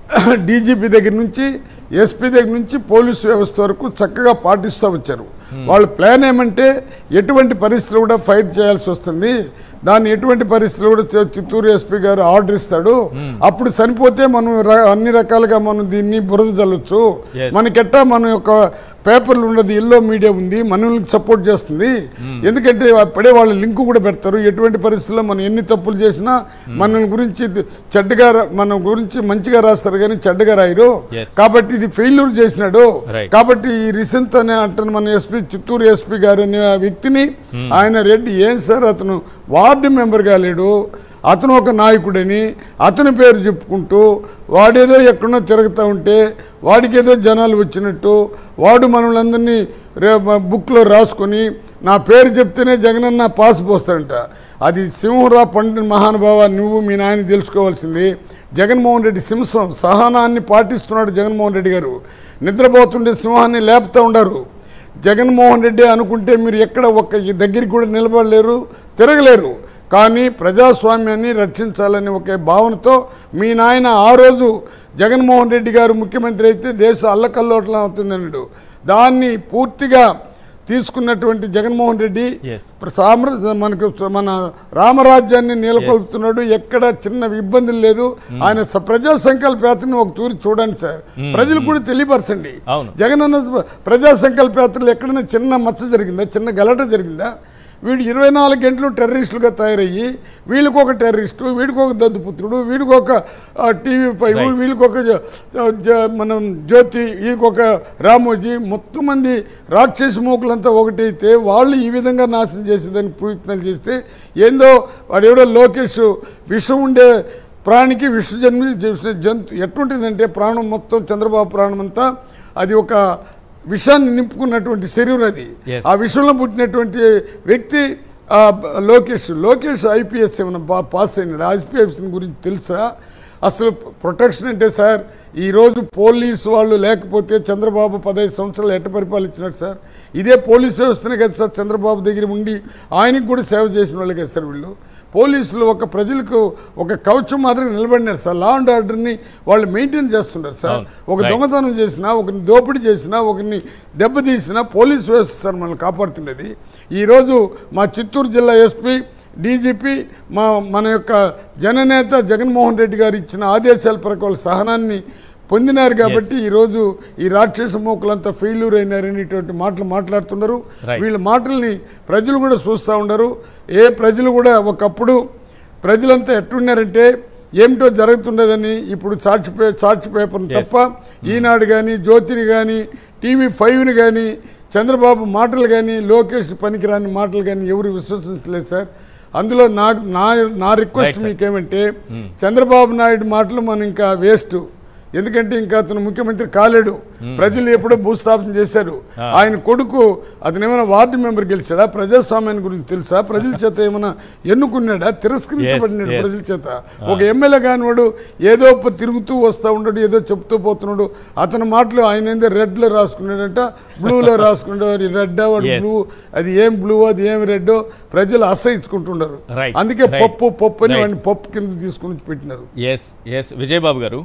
డీజీపీ దగ్గర నుంచి ఎస్పీ దగ్గర నుంచి పోలీసు వ్యవస్థ వరకు చక్కగా పాటిస్తూ వచ్చారు వాళ్ళ ప్లాన్ ఏమంటే ఎటువంటి పరిస్థితులు కూడా ఫైట్ చేయాల్సి వస్తుంది దాన్ని ఎటువంటి పరిస్థితులు కూడా చి- చిత్తూరు ఎస్పీ గారు ఆర్డర్ ఇస్తాడు అప్పుడు చనిపోతే మనం ర- అన్ని రకాలుగా మనం దీన్ని బురద చల్లొచ్చు Yes. మనకెట్టా మన యొక్క పేపర్లు ఉన్నది ఎల్లో మీడియా ఉంది మనల్ని సపోర్ట్ చేస్తుంది ఎందుకంటే అప్పుడే వాళ్ళ లింక్ కూడా పెడతారు ఎటువంటి పరిస్థితుల్లో మనం ఎన్ని తప్పులు చేసినా మన గురించి చెడ్డగా రా- మన గురించి మంచిగా రాస్తారు కానీ చెడ్డగా రాయరు Yes. కాబట్టి ఇది ఫెయిల్యూర్ చేసినాడు Right. కాబట్టి ఈ రిసెంత్ అనే అంటున్న మన ఎస్పీ చిత్తూరు ఎస్పీ గారు అనే ఆ వ్యక్తిని ఆయన రెడ్డి ఏం సార్ అతను వార్డు మెంబర్గా లేడు అతను ఒక నాయకుడని అతని పేరు చెప్పుకుంటూ వాడేదో ఎక్కడో తిరుగుతూ ఉంటే వాడికి ఏదో జనాలు వచ్చినట్టు వాడు మనల్ని రే బుక్లో రాసుకొని నా పేరు చెప్తేనే జగనన్న పాస్ పోస్తాడంట అది సింహరా పండిన మహానుభావ నువ్వు మీ నాయన తెలుసుకోవాల్సింది జగన్మోహన్ రెడ్డి సింహం సహనాన్ని పాటిస్తున్నాడు జగన్మోహన్ రెడ్డి గారు నిద్రపోతుండే సింహాన్ని లేపుతూ ఉండరు జగన్మోహన్ రెడ్డి అనుకుంటే మీరు ఎక్కడ ఒక్క ఈ దగ్గరికి కూడా నిలబడలేరు తిరగలేరు కానీ ప్రజాస్వామ్యాన్ని రక్షించాలనే ఒక భావనతో మీ నాయన ఆ రోజు జగన్మోహన్ రెడ్డి గారు ముఖ్యమంత్రి అయితే దేశం అల్లకల్లోటం అవుతుందన్నాడు దాన్ని పూర్తిగా తీసుకున్నటువంటి జగన్మోహన్ రెడ్డి Yes. సామ్ర మనకు మన రామరాజ్యాన్ని నెలకొల్పుతున్నాడు ఎక్కడ చిన్న ఇబ్బందులు లేదు ఆయన స- ప్రజా సంకల్ప యాత్రని ఒక తూరి చూడండి సార్ ప్రజలు కూడా తెలియపరచండి అవును. జగనన్న ప్రజా సంకల్ప యాత్రలో ఎక్కడైనా చిన్న మచ్చ జరిగిందా చిన్న గలట జరిగిందా వీడు ఇరవై నాలుగు గంటలు టెర్రరిస్టులుగా తయారయ్యి వీళ్ళకి ఒక టెర్రరిస్టు వీడికి ఒక దద్దుపుత్రుడు వీడికి ఒక ఆ, టీవీ ఫైవ్ Right. వీళ్ళకి ఒక జ- జ- మనం జ్యోతి వీళ్ళకి ఒక రామోజీ మొత్తం మంది రాక్షస మూకులంతా ఒకటైతే వాళ్ళు ఈ విధంగా నాశనం చేసేదానికి ప్రయత్నాలు చేస్తే ఏందో వాడు ఎవడో లోకేష్ విషం ఉండే ప్రాణికి విష జన్మి జ- జంతు ఎట్లుంటుందంటే ప్రాణం మొత్తం చంద్రబాబు ప్రాణం అంతా అది ఒక విషాన్ని నింపుకున్నటువంటి శరీరం అది Yes. ఆ విషయంలో పుట్టినటువంటి వ్యక్తి ఆ, బ- లోకేష్ లోకేష్ ఐపీఎస్ ఏమైనా బా పాస్ అయినాడు ఐపీఎస్ గురించి తెలుసా అసలు ప్రొటెక్షన్ అంటే సార్ ఈరోజు పోలీసు వాళ్ళు లేకపోతే చంద్రబాబు పదహైదు సంవత్సరాలు ఎట్ట పరిపాలించినాడు సార్ ఇదే పోలీస్ వ్యవస్థనే కదా సార్ చంద్రబాబు దగ్గర ఉండి ఆయనకు కూడా సేవ చేసిన వాళ్ళే కదా సార్ వీళ్ళు పోలీసులు ఒక ప్రజలకు ఒక కవచం మాత్రం నిలబడినారు సార్ లా అండ్ ఆర్డర్ని వాళ్ళు మెయింటైన్ చేస్తున్నారు సార్ అవును. ఒక Right. దొంగతనం చేసినా ఒకరిని దోపిడీ చేసినా ఒకరిని దెబ్బతీసినా పోలీస్ వ్యవస్థ సార్ మనల్ని కాపాడుతున్నది ఈరోజు మా చిత్తూరు జిల్లా ఎస్పీ డీజీపీ మా మన యొక్క జననేత జగన్మోహన్ రెడ్డి గారు ఇచ్చిన ఆదేశాల ప్రకారం సహనాన్ని పొందినారు కాబట్టి ఈరోజు ఈ రాక్షస మూకలంతా ఫెయిల్యూర్ అయినారనేటువంటి మాటలు మాట్లాడుతున్నారు Right. వీళ్ళ మాటల్ని ప్రజలు కూడా చూస్తూ ఉండరు ఏ ప్రజలు కూడా ఒకప్పుడు ప్రజలంతా ఎట్టున్నారంటే ఏమిటో జరుగుతుండదని ఇప్పుడు సాక్షి పే సాక్షి పేపర్ని Yes. తప్ప ఈనాడు కానీ జ్యోతిని కానీ టీవీ ఫైవ్ని కానీ చంద్రబాబు మాటలు కానీ లోకేష్ పనికిరాని మాటలు కానీ ఎవరు విశ్వసించలేదు సార్ అందులో నా నా నా రిక్వెస్ట్ Right, sir. మీకేమంటే చంద్రబాబు నాయుడు మాటలు మనం ఇంకా వేస్ట్ ఎందుకంటే ఇంకా అతను ముఖ్యమంత్రి కాలేడు ప్రజలు ఎప్పుడో భూస్థాపన చేశారు ఆయన కొడుకు అతను ఏమైనా వార్డు మెంబర్ గెలిచాడా ప్రజాస్వామ్యాన్ని గురించి తెలుసా ప్రజల చేత ఏమైనా ఎన్నుకున్నాడా తిరస్కరించబడినాడు Yes, yes. ప్రజల చేత ఒక ఎమ్మెల్యే కానివాడు ఏదో ప- తిరుగుతూ వస్తూ ఉంటాడు ఏదో చెప్తూ పోతున్నాడు అతని మాటలు ఆయన ఏందో రెడ్లో రాసుకున్నాడంట బ్లూలో రాసుకున్నాడు రెడ్ వాడు Yes. బ్లూ అది ఏం బ్లూ అది ఏం రెడ్ ప్రజలు అసహించుకుంటున్నారు Right, అందుకే right, పప్పు పప్పు అని right. వాడిని పప్పు కింద తీసుకుని వచ్చి పెట్టినారు ఎస్ ఎస్ విజయబాబు గారు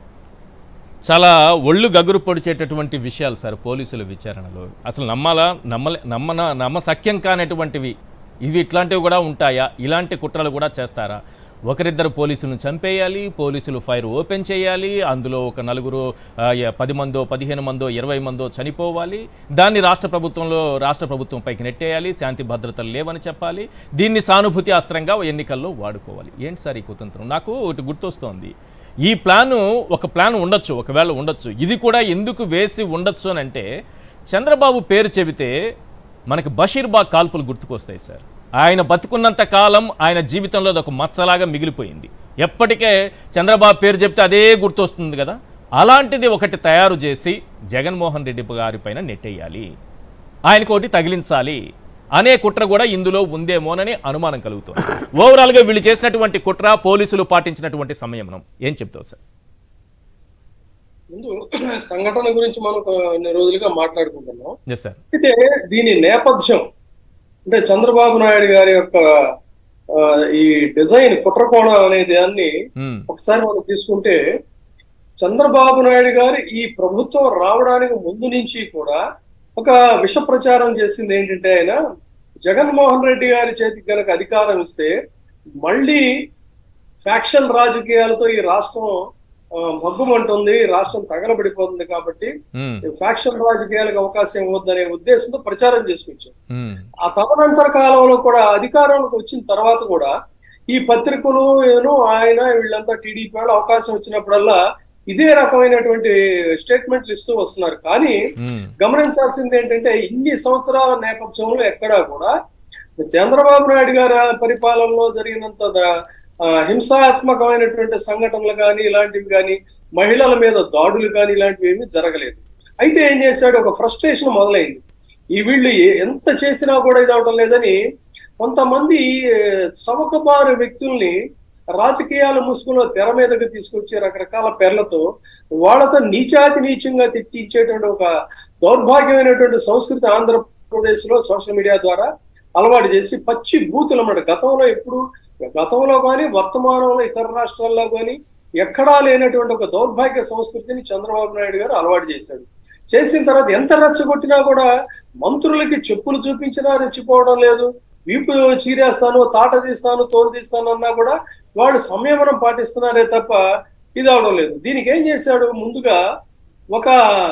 చాలా ఒళ్ళు గగురు పొడిచేటటువంటి విషయాలు సార్ పోలీసుల విచారణలో అసలు నమ్మాలా నమ్మలే నమ్మన నమ్మసక్యం కానటువంటివి ఇవి ఇట్లాంటివి కూడా ఉంటాయా ఇలాంటి కుట్రలు కూడా చేస్తారా ఒకరిద్దరు పోలీసులను చంపేయాలి పోలీసులు ఫైర్ ఓపెన్ చేయాలి అందులో ఒక నలుగురు ఆ, య- పది మందో పదిహేను మందో ఇరవై మందో చనిపోవాలి దాన్ని రాష్ట్ర ప్రభుత్వంలో రాష్ట్ర ప్రభుత్వం పైకి నెట్టేయాలి శాంతి భద్రతలు లేవని చెప్పాలి దీన్ని సానుభూతి అస్త్రంగా ఎన్నికల్లో వాడుకోవాలి ఏంటి సార్ ఈ కుతంత్రం నాకు ఒకటి గుర్తొస్తోంది ఈ ప్లాను ఒక ప్లాన్ ఉండొచ్చు ఒకవేళ ఉండొచ్చు ఇది కూడా ఎందుకు వేసి ఉండొచ్చు అని అంటే చంద్రబాబు పేరు చెబితే మనకి బషీర్బాగ్ కాల్పులు గుర్తుకొస్తాయి సార్ ఆయన బతుకున్నంత కాలం ఆయన జీవితంలో అది ఒక మచ్చలాగా మిగిలిపోయింది ఎప్పటికే చంద్రబాబు పేరు చెప్తే అదే గుర్తొస్తుంది కదా అలాంటిది ఒకటి తయారు చేసి జగన్మోహన్ రెడ్డి గారి పైన నెట్టేయాలి ఆయనకు ఒకటి తగిలించాలి అనే కుట్ర కూడా ఇందులో ఉందేమోనని అనుమానం కలుగుతుంది ఓవరాల్ గా వీళ్ళు చేసినటువంటి కుట్ర పోలీసులు పాటించినటువంటి సంయమనం ఏం చెప్తావు సార్ ముందు సంఘటన గురించి మనం కొన్ని రోజులుగా మాట్లాడుకుంటున్నాం ఎస్ సార్ అయితే దీని నేపథ్యం అంటే చంద్రబాబు నాయుడు గారి యొక్క ఆ, ఈ డిజైన్ కుట్రకోణం అనే దాన్ని ఒకసారి మనం తీసుకుంటే చంద్రబాబు నాయుడు గారు ఈ ప్రభుత్వం రావడానికి ముందు నుంచి కూడా ఒక విష ప్రచారం చేసింది ఏంటంటే ఆయన జగన్మోహన్ రెడ్డి గారి చేతికి గనక అధికారం ఇస్తే మళ్ళీ ఫ్యాక్షన్ రాజకీయాలతో ఈ రాష్ట్రం ఆ, భగ్గుమంటుంది రాష్ట్రం తగలబడిపోతుంది కాబట్టి ఫ్యాక్షన్ రాజకీయాలకు అవకాశం ఇవ్వద్దనే ఉద్దేశంతో ప్రచారం చేసుకొచ్చారు ఆ తదనంతర కాలంలో కూడా అధికారంలోకి వచ్చిన తర్వాత కూడా ఈ పత్రికలు ఏను ఆయన వీళ్ళంతా టీడీపీ వాళ్ళు అవకాశం వచ్చినప్పుడల్లా ఇదే రకమైనటువంటి స్టేట్మెంట్లు ఇస్తూ వస్తున్నారు కానీ గమనించాల్సింది ఏంటంటే ఇన్ని సంవత్సరాల నేపథ్యంలో ఎక్కడా కూడా చంద్రబాబు నాయుడు గారి పరిపాలనలో జరిగినంత ద- ఆ, హింసాత్మకమైనటువంటి సంఘటనలు కానీ ఇలాంటివి కానీ మహిళల మీద దాడులు కానీ ఇలాంటివి ఏమీ జరగలేదు అయితే ఏం చేశాడు ఒక ఫ్రస్ట్రేషన్ మొదలైంది ఈ వీళ్ళు ఏ- ఎంత చేసినా కూడా ఇది అవడం లేదని కొంతమంది ఏ, చవకబారు వ్యక్తుల్ని రాజకీయాల ముసుగులో తెర మీదకి తీసుకొచ్చి రకరకాల పేర్లతో వాళ్ళతో నీచాతి నీచంగా తిట్టించేటువంటి ఒక దౌర్భాగ్యమైనటువంటి సంస్కృతి ఆంధ్రప్రదేశ్ లో సోషల్ మీడియా ద్వారా అలవాటు చేసి పచ్చి బూతులు అన్నమాట గతంలో ఎప్పుడు గతంలో కానీ వర్తమానంలో ఇతర రాష్ట్రాల్లో కానీ ఎక్కడా లేనటువంటి ఒక దౌర్భాగ్య సంస్కృతిని చంద్రబాబు నాయుడు గారు అలవాటు చేశాడు చేసిన తర్వాత ఎంత రెచ్చగొట్టినా కూడా మంత్రులకి చెప్పులు చూపించినా రెచ్చిపోవడం లేదు వీపు చీరేస్తాను తాట తీస్తాను తోలు తీస్తాను అన్నా కూడా వాళ్ళు సంయమనం పాటిస్తున్నారే తప్ప ఇది అవడం లేదు దీనికి ఏం చేశాడు ముందుగా ఒక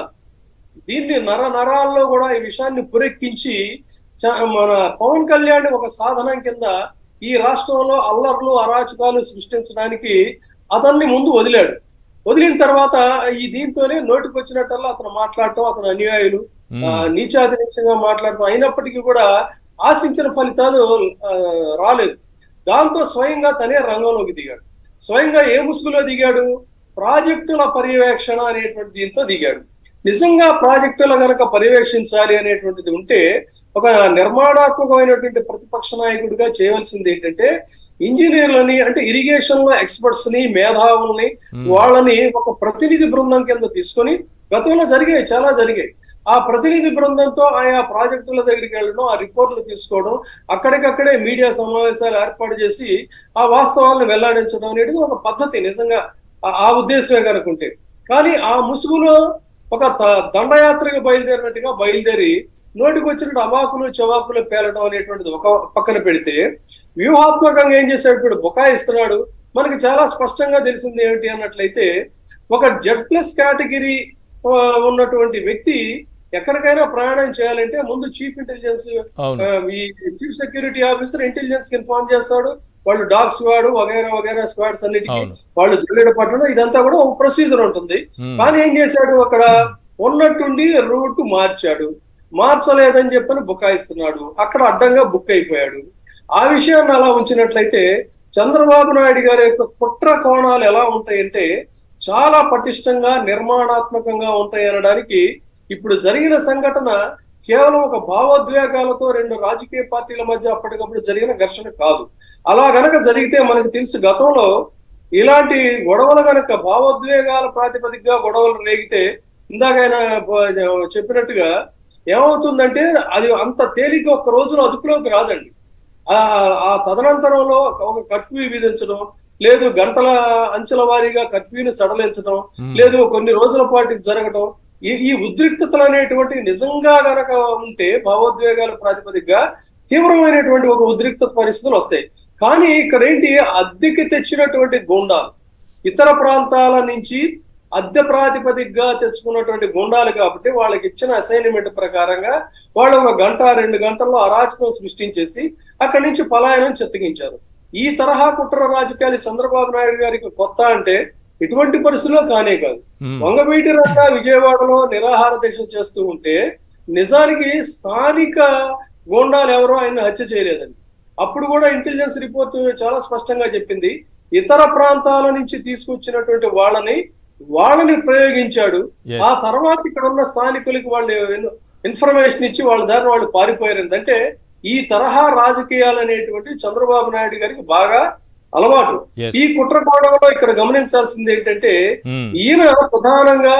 దీన్ని నర నరాల్లో కూడా ఈ విషయాన్ని పురెక్కించి చ- మన పవన్ కళ్యాణ్ ఒక సాధనం కింద ఈ రాష్ట్రంలో అల్లర్లు అరాచకాలు సృష్టించడానికి అతన్ని ముందు వదిలాడు వదిలిన తర్వాత ఈ దీంతోనే నోటికి వచ్చినట్టల్లా అతను మాట్లాడటం అతను అనుయాయులు ఆ, నీచాతి నీచంగా మాట్లాడటం అయినప్పటికీ కూడా ఆశించిన ఫలితాలు ఆ, రాలేదు దాంతో స్వయంగా తనే రంగంలోకి దిగాడు స్వయంగా ఏ ముసుగులో దిగాడు ప్రాజెక్టుల పర్యవేక్షణ అనేటువంటి దీంతో దిగాడు నిజంగా ప్రాజెక్టుల గనక పర్యవేక్షించాలి అనేటువంటిది ఉంటే ఒక నిర్మాణాత్మకమైనటువంటి ప్రతిపక్ష నాయకుడిగా చేయవలసింది ఏంటంటే ఇంజనీర్లని అంటే ఇరిగేషన్ లో ఎక్స్పర్ట్స్ ని మేధావుల్ని వాళ్ళని ఒక ప్రతినిధి బృందం కింద తీసుకొని గతంలో జరిగాయి చాలా జరిగాయి ఆ ప్రతినిధి బృందంతో ఆయా ప్రాజెక్టుల దగ్గరికి వెళ్ళడం ఆ రిపోర్ట్లు తీసుకోవడం అక్కడికక్కడే మీడియా సమావేశాలు ఏర్పాటు చేసి ఆ వాస్తవాలను వెల్లడించడం అనేది ఒక పద్ధతి నిజంగా ఆ- ఆ ఉద్దేశమే కనుకుంటే కానీ ఆ ముసుగులో ఒక త- దండయాత్రకు బయలుదేరినట్టుగా బయలుదేరి నోటికి వచ్చినట్టు అవాకులు చవాకులు పేలడం అనేటువంటిది ఒక పక్కన పెడితే వ్యూహాత్మకంగా ఏం చేశాడు ఇప్పుడు బుకాయిస్తున్నాడు మనకి చాలా స్పష్టంగా తెలిసింది ఏమిటి అన్నట్లయితే ఒక జెడ్ ప్లస్ కేటగిరీ ఆ, ఉన్నటువంటి వ్యక్తి ఎక్కడికైనా ప్రయాణం చేయాలంటే ముందు చీఫ్ ఇంటెలిజెన్స్ అవును. ఆ, ఈ చీఫ్ సెక్యూరిటీ ఆఫీసర్ ఇంటెలిజెన్స్ కి ఇన్ఫార్మ్ చేస్తాడు వాళ్ళు డాగ్ స్క్వాడ్ వగైరా వగైరా స్క్వాడ్స్ అన్నిటికీ అవును. వాళ్ళు జల్లెడ పట్టడం ఇదంతా కూడా ఒక ప్రొసీజర్ ఉంటుంది Hmm. కానీ ఏం చేశాడు అక్కడ ఉన్నట్టుండి రూట్ మార్చాడు మార్చలేదని చెప్పని బుకాయిస్తున్నాడు అక్కడ అడ్డంగా బుక్ అయిపోయాడు ఆ విషయాన్ని అలా ఉంచినట్లయితే చంద్రబాబు నాయుడు గారి యొక్క కుట్ర కోణాలు ఎలా ఉంటాయంటే చాలా పటిష్టంగా నిర్మాణాత్మకంగా ఉంటాయి అనడానికి ఇప్పుడు జరిగిన సంఘటన కేవలం ఒక భావోద్వేగాలతో రెండు రాజకీయ పార్టీల మధ్య అప్పటికప్పుడు జరిగిన ఘర్షణ కాదు అలా గనక జరిగితే మనకు తెలుసు గతంలో ఇలాంటి గొడవలు గనక భావోద్వేగాల ప్రాతిపదికగా గొడవలు రేగితే ఇందాక ఆయన ప- చెప్పినట్టుగా ఏమవుతుందంటే అది అంత తేలిక ఒక్క రోజులో అదుపులోకి రాదండి ఆ ఆ తదనంతరంలో ఒక కర్ఫ్యూ విధించడం లేదు గంటల అంచెల వారీగా కర్ఫ్యూని సడలించడం లేదు కొన్ని రోజుల పాటు జరగడం ఈ ఈ ఉద్రిక్తతలు అనేటువంటి నిజంగా గనక ఉంటే భావోద్వేగాల ప్రాతిపదికగా తీవ్రమైనటువంటి ఒక ఉద్రిక్త పరిస్థితులు వస్తాయి కానీ ఇక్కడ ఏంటి అద్దెకి తెచ్చినటువంటి గుండాలు ఇతర ప్రాంతాల నుంచి అద్దె ప్రాతిపదికగా తెచ్చుకున్నటువంటి గుండాలు కాబట్టి వాళ్ళకి ఇచ్చిన అసైన్మెంట్ ప్రకారంగా వాళ్ళు ఒక గంట రెండు గంటల్లో అరాచకం సృష్టించేసి అక్కడి నుంచి పలాయనం చెత్తగించారు ఈ తరహా కుట్ర రాజకీయాలు చంద్రబాబు నాయుడు గారికి కొత్త అంటే ఇటువంటి పరిస్థితుల్లో కానే కాదు వంగవీటి రంగా విజయవాడలో నిరాహార దీక్ష చేస్తూ ఉంటే నిజానికి స్థానిక గోండాలు ఎవరో ఆయన హత్య చేయలేదండి అప్పుడు కూడా ఇంటెలిజెన్స్ రిపోర్ట్ చాలా స్పష్టంగా చెప్పింది ఇతర ప్రాంతాల నుంచి తీసుకొచ్చినటువంటి వాళ్ళని వాళ్ళని ప్రయోగించాడు Yes. ఆ తర్వాత ఇక్కడ ఉన్న స్థానికులకి వాళ్ళు ఇన్ఫర్మేషన్ ఇచ్చి వాళ్ళ దారిని వాళ్ళు పారిపోయారు అంటే ఈ తరహా రాజకీయాలు అనేటువంటి చంద్రబాబు నాయుడు గారికి బాగా అలవాటు Yes. ఈ కుట్ర కోణంలో ఇక్కడ గమనించాల్సింది ఏంటంటే Hmm. ఈయన ప్రధానంగా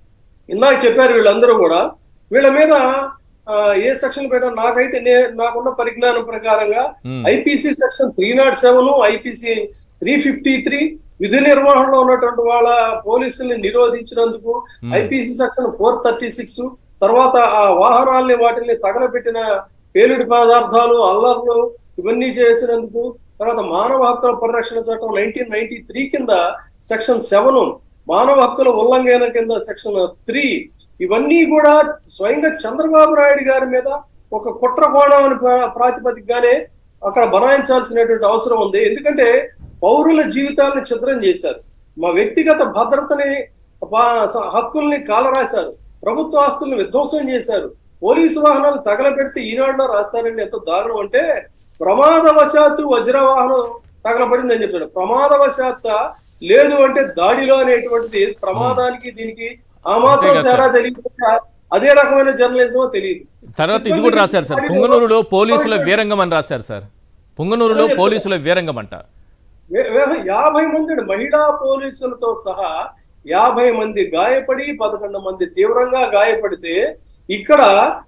ఇందాక చెప్పారు వీళ్ళందరూ కూడా వీళ్ళ మీద ఆ, ఏ సెక్షన్ పెట్టారు నాకైతే నే- నాకున్న పరిజ్ఞానం ప్రకారంగా Hmm. IPC section three nought seven IPC three fifty three విధి నిర్వహణలో ఉన్నటువంటి వాళ్ళ పోలీసుల్ని నిరోధించినందుకు IPC section four thirty six తర్వాత ఆ వాహనాల్ని వాటిని తగలబెట్టిన పేలుడు పదార్థాలు అల్లర్లు ఇవన్నీ చేసినందుకు తర్వాత మానవ హక్కుల పరిరక్షణ చట్టం నైన్టీన్ నైన్టీ త్రీ కింద సెక్షన్ సెవెన్ మానవ హక్కుల ఉల్లంఘన కింద సెక్షన్ త్రీ ఇవన్నీ కూడా స్వయంగా చంద్రబాబు నాయుడు గారి మీద ఒక కుట్ర కోణం ప్రాతిపదికగానే అక్కడ బనాయించాల్సినటువంటి అవసరం ఉంది ఎందుకంటే పౌరుల జీవితాలను ఛిద్రం చేశారు మా వ్యక్తిగత భద్రతని పా- స- హక్కుల్ని కాలరాశారు ప్రభుత్వ ఆస్తుల్ని విధ్వంసం చేశారు పోలీసు వాహనాలు తగలబెడితే ఈనాడులో రాస్తారండి ఎంత దారుణం అంటే ప్రమాదవశాత్తు వజ్ర వాహనం తగలబడింది అని చెప్పాడు ప్రమాదవశాత్త లేదు అంటే దాడిలో అనేటువంటిది ప్రమాదానికి దీనికి ఆ మాత్రం అంతే కదా తేడా తెలియకుండా అదే రకమైన జర్నలిజం తెలియదు తర్వాత ఇది కూడా రాశారు సార్ పుంగనూరులో పోలీసుల వీరంగం అని రాశారు సార్ పుంగనూరులో పోలీసుల వీరంగం అంట వే- వే- యాభై మంది మహిళా పోలీసులతో సహా యాభై మంది గాయపడి పదకొండు మంది తీవ్రంగా గాయపడితే ఇక్కడ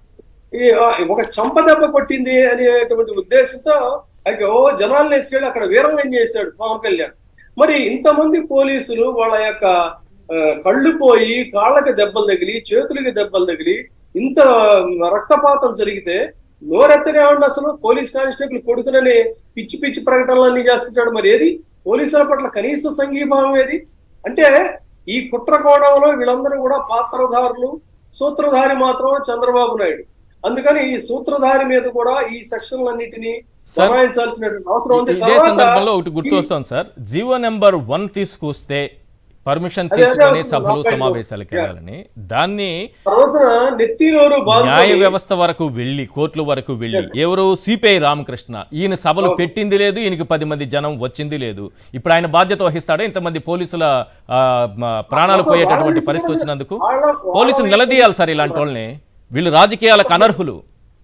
ఈ, ఆ, ఒక చంపదెబ్బ కొట్టింది అనేటువంటి ఉద్దేశంతో అయితే ఓ జనాలను వేసుకెళ్ళి అక్కడ వీరంగం చేశాడు పవన్ కళ్యాణ్ మరి ఇంతమంది పోలీసులు వాళ్ళ యొక్క ఆ, కళ్ళు పోయి కాళ్ళకి దెబ్బలు తగిలి చేతులకి దెబ్బలు తగిలి ఇంత రక్తపాతం జరిగితే నోరెత్తనే ఉండి అసలు పోలీస్ కానిస్టేబుల్ కొడుకునని పిచ్చి పిచ్చి ప్రకటనలు అన్ని చేస్తుంటాడు మరి ఏది పోలీసుల పట్ల కనీస సంఘీభావం ఏది అంటే ఈ కుట్ర కోణంలో వీళ్ళందరూ కూడా పాత్రధారులు సూత్రధారి మాత్రం చంద్రబాబు నాయుడు అందుకని ఈ సూత్రధారి మీద కూడా ఈ సెక్షన్లన్నిటినీ సార్, బనాయించాల్సినటువంటి అవసరం ఉంది ఇదే తర్వాత సందర్భంలో ఒకటి గుర్తొస్తుంది సార్ జీవో నెంబర్ వన్ తీసుకొస్తే పర్మిషన్ అదే, అదే తీసుకొని అవుతుంది. సభలు నా సమావేశాలకు point. వెళ్ళాలని దాన్ని తర్వాత నెత్తినోరు న్యాయ బాధ వ్యవస్థ వరకు వెళ్ళి కోర్టుల వరకు వెళ్ళి ఎవరు సిపిఐ రామకృష్ణ ఈయన సభలు పెట్టింది లేదు ఈయనకి పది మంది జనం వచ్చింది లేదు ఇప్పుడు ఆయన బాధ్యత వహిస్తాడా ఇంతమంది పోలీసుల ఆ, మ, ప్రాణాలు అసలు పోయేటటువంటి వాళ్ళని పరిస్థితి చూడండి. వచ్చినందుకు వాళ్ళ- పోలీసులు వాళ్ళ- నిలదీయాలి సార్ ఇలాంటి వాళ్ళని వీళ్ళు రాజకీయాలకు అనర్హులు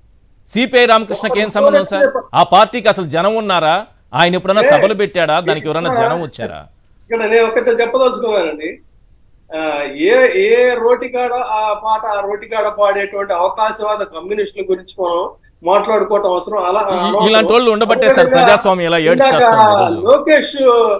సిపిఐ రామకృష్ణకి ఏం సంబంధం సార్ ఆ పార్టీకి అసలు జనం ఉన్నారా ఆయన ఎప్పుడన్నా సభలు పెట్టాడా దానికి ఎవరన్నా జనం వచ్చారా ఇక్కడ నేను ఒకటి చెప్పదలుచుకున్నానండి ఆ, ఏ ఏ రోటికాడ ఆ పాట ఆ రోటికాడ పాడేటువంటి అవకాశవాద కమ్యూనిస్టుల గురించి మనం మాట్లాడుకోవటం అవసరం అలా ఈ- అనవసరం. ఇలాంటి వాళ్ళు ఉండబట్టే సార్ అదేవిధంగా ప్రజాస్వామ్యం ఇలా ఏడ్చి ఇందాక చేస్తుంది ఈరోజు. లోకేష్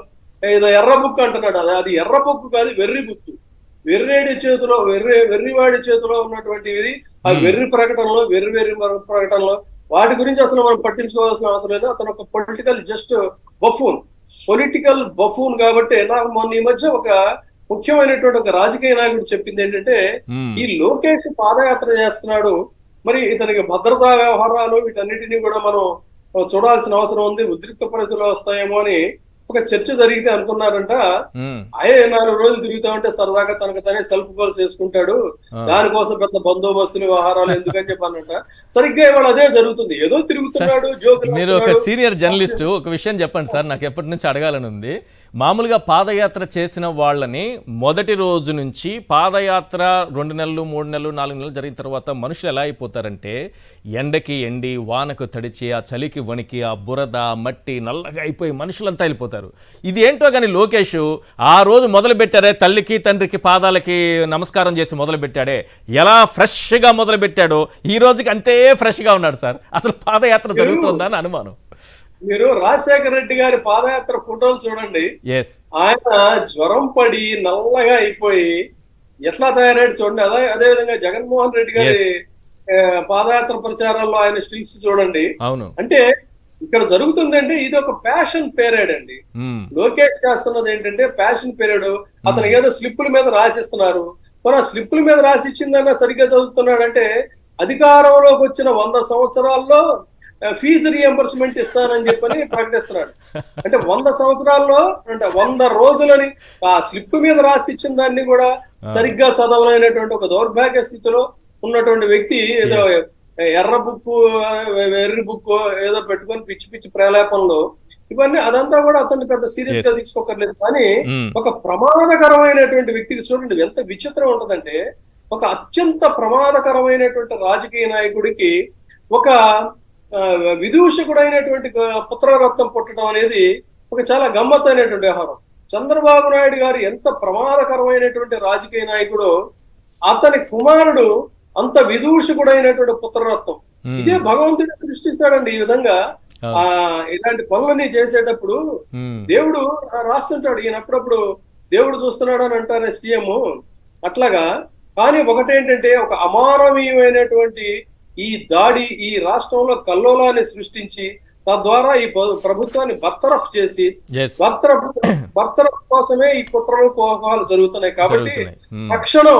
ఏదో ఎర్ర బుక్ అంటున్నాడు అది అది ఎర్ర బుక్ కాదు వెర్రి బుక్ వెర్రేడి చేతిలో వెర్రి వెర్రివాడి చేతిలో ఉన్నటువంటి ఇది ఆ వెర్రి ప్రకటనలో వెర్రి వెర్రి మరొక ప్రకటనలో వాటి గురించి అసలు మనం పట్టించుకోవాల్సిన అవసరం లేదు అతను ఒక political just buffoon political buffoon కాబట్టి నాకు మొన్న ఈ మధ్య ఒక ముఖ్యమైనటువంటి ఒక రాజకీయ నాయకుడు చెప్పింది ఏంటంటే మ్మ్. ఈ లోకేష్ పాదయాత్ర చేస్తున్నాడు మరి ఇతనికి భద్రతా వ్యవహారాలు వీటన్నిటిని కూడా మనం చూడాల్సిన అవసరం ఉంది ఉద్రిక్త పరిస్థితులు వస్తాయేమో అని ఒక చర్చ జరిగితే అనుకున్నారంట మ్మ్. అయ్యే నాలుగు రోజులు తిరుగుతా ఉంటే సరదాగా తనకు తనే సెల్ఫ్ గోల్స్ చేసుకుంటాడు దానికోసం పెద్ద బందోబస్తులు వ్యవహారాలు ఎందుకని చెప్పానంట సరిగ్గా ఇవాళ అదే జరుగుతుంది ఏదో తిరుగుతున్నాడు జోకులు మీరు ఒక వేస్తున్నాడు. సీనియర్ జర్నలిస్ట్ ఒక విషయం చెప్పండి సార్ నాకు ఎప్పటి నుంచి అడగాలని ఉంది మామూలుగా పాదయాత్ర చేసిన వాళ్ళని మొదటి రోజు నుంచి పాదయాత్ర రెండు నెలలు మూడు నెలలు నాలుగు నెలలు జరిగిన తర్వాత మనుషులు ఎలా అయిపోతారంటే ఎండకి ఎండి వానకు తడిచి ఆ చలికి వణికి ఆ బురద ఆ మట్టి నల్లగా అయిపోయి మనుషులంతా వెళ్ళిపోతారు ఇది ఏంటో కానీ లోకేష్ ఆ రోజు మొదలు పెట్టారే తల్లికి తండ్రికి పాదాలకి నమస్కారం చేసి మొదలు పెట్టాడే ఎలా ఫ్రెష్గా మొదలు పెట్టాడో ఈ రోజుకి అంతే ఫ్రెష్గా ఉన్నాడు సార్ అసలు పాదయాత్ర జరుగుతుందా అని అనుమానం మీరు రాజశేఖర రెడ్డి గారి పాదయాత్ర ఫోటోలు చూడండి ఎస్ ఆయన జ్వరం పడి నల్లగా అయిపోయి ఎట్లా తయారయ్యాడు చూడండి అదే అదే విధంగా జగన్మోహన్ రెడ్డి గారి ఆ, పాదయాత్ర ప్రచారంలో ఆయన స్టిల్స్ చూడండి అవును అంటే ఇక్కడ జరుగుతుందంటే ఇది ఒక ప్యాషన్ పేరేడ్ అండి మ్మ్. లోకేష్ చేస్తున్నది ఏంటంటే ప్యాషన్ పీరియడ్ అతనికి ఏదో స్లిప్పుల మీద రాసిస్తున్నారు మరి ఆ స్లిప్పుల మీద రాసి ఇచ్చిందన్నా సరిగ్గా చదువుతున్నాడంటే అధికారంలోకి వచ్చిన వంద సంవత్సరాల్లో ఆ, ఫీజు రియంబర్స్మెంట్ ఇస్తానని చెప్పని ప్రకటిస్తున్నాడు అంటే వంద సంవత్సరాల్లో అంటే వంద రోజులని ఆ స్లిప్ మీద రాసి ఇచ్చిన దాన్ని కూడా సరిగ్గా చదవలేనటువంటి ఒక దౌర్భాగ్య స్థితిలో ఉన్నటువంటి వ్యక్తి ఏదో ఎర్ర బుక్ ఎర్రి బుక్ ఏదో పెట్టుకొని పిచ్చి పిచ్చి ప్రలాపంలో ఇవన్నీ అదంతా కూడా అతన్ని పెద్ద సీరియస్ గా Yes. తీసుకోకర్లేదు కానీ మ్మ్. ఒక ప్రమాదకరమైనటువంటి వ్యక్తికి చూడండి ఎంత విచిత్రం ఉంటుందంటే ఒక అత్యంత ప్రమాదకరమైనటువంటి రాజకీయ నాయకుడికి ఒక ఆ, విదూషకుడైనటువంటి గ- పుత్రరత్నం పుట్టడం అనేది ఒక చాలా గమ్మత్తైనటువంటి వ్యవహారం చంద్రబాబు నాయుడు గారు ఎంత ప్రమాదకరమైనటువంటి రాజకీయ నాయకుడు అతని కుమారుడు అంత విదూషకుడైనటువంటి పుత్రరత్నం Hmm. ఇదే భగవంతుడు సృష్టిస్తాడండి ఈ విధంగా Ah. ఆ ఇలాంటి పనులని చేసేటప్పుడు ఉమ్, దేవుడు రాస్తుంటాడు ఈయన అప్పుడప్పుడు దేవుడు చూస్తున్నాడు అని అంటారే సీఎం అట్లాగా కానీ ఒకటేంటంటే ఒక అమానవీయమైనటువంటి ఈ దాడి ఈ రాష్ట్రంలో కల్లోలాన్ని సృష్టించి తద్వారా ఈ ప్ర- ప్రభుత్వాన్ని బర్తరఫ్ చేసి yes బర్తరఫ్ బర్తరఫ్ కోసమే ఈ కుట్రలు కోపాలు జరుగుతున్నాయి కాబట్టి జరుగుతున్నాయి. Hmm. తక్షణం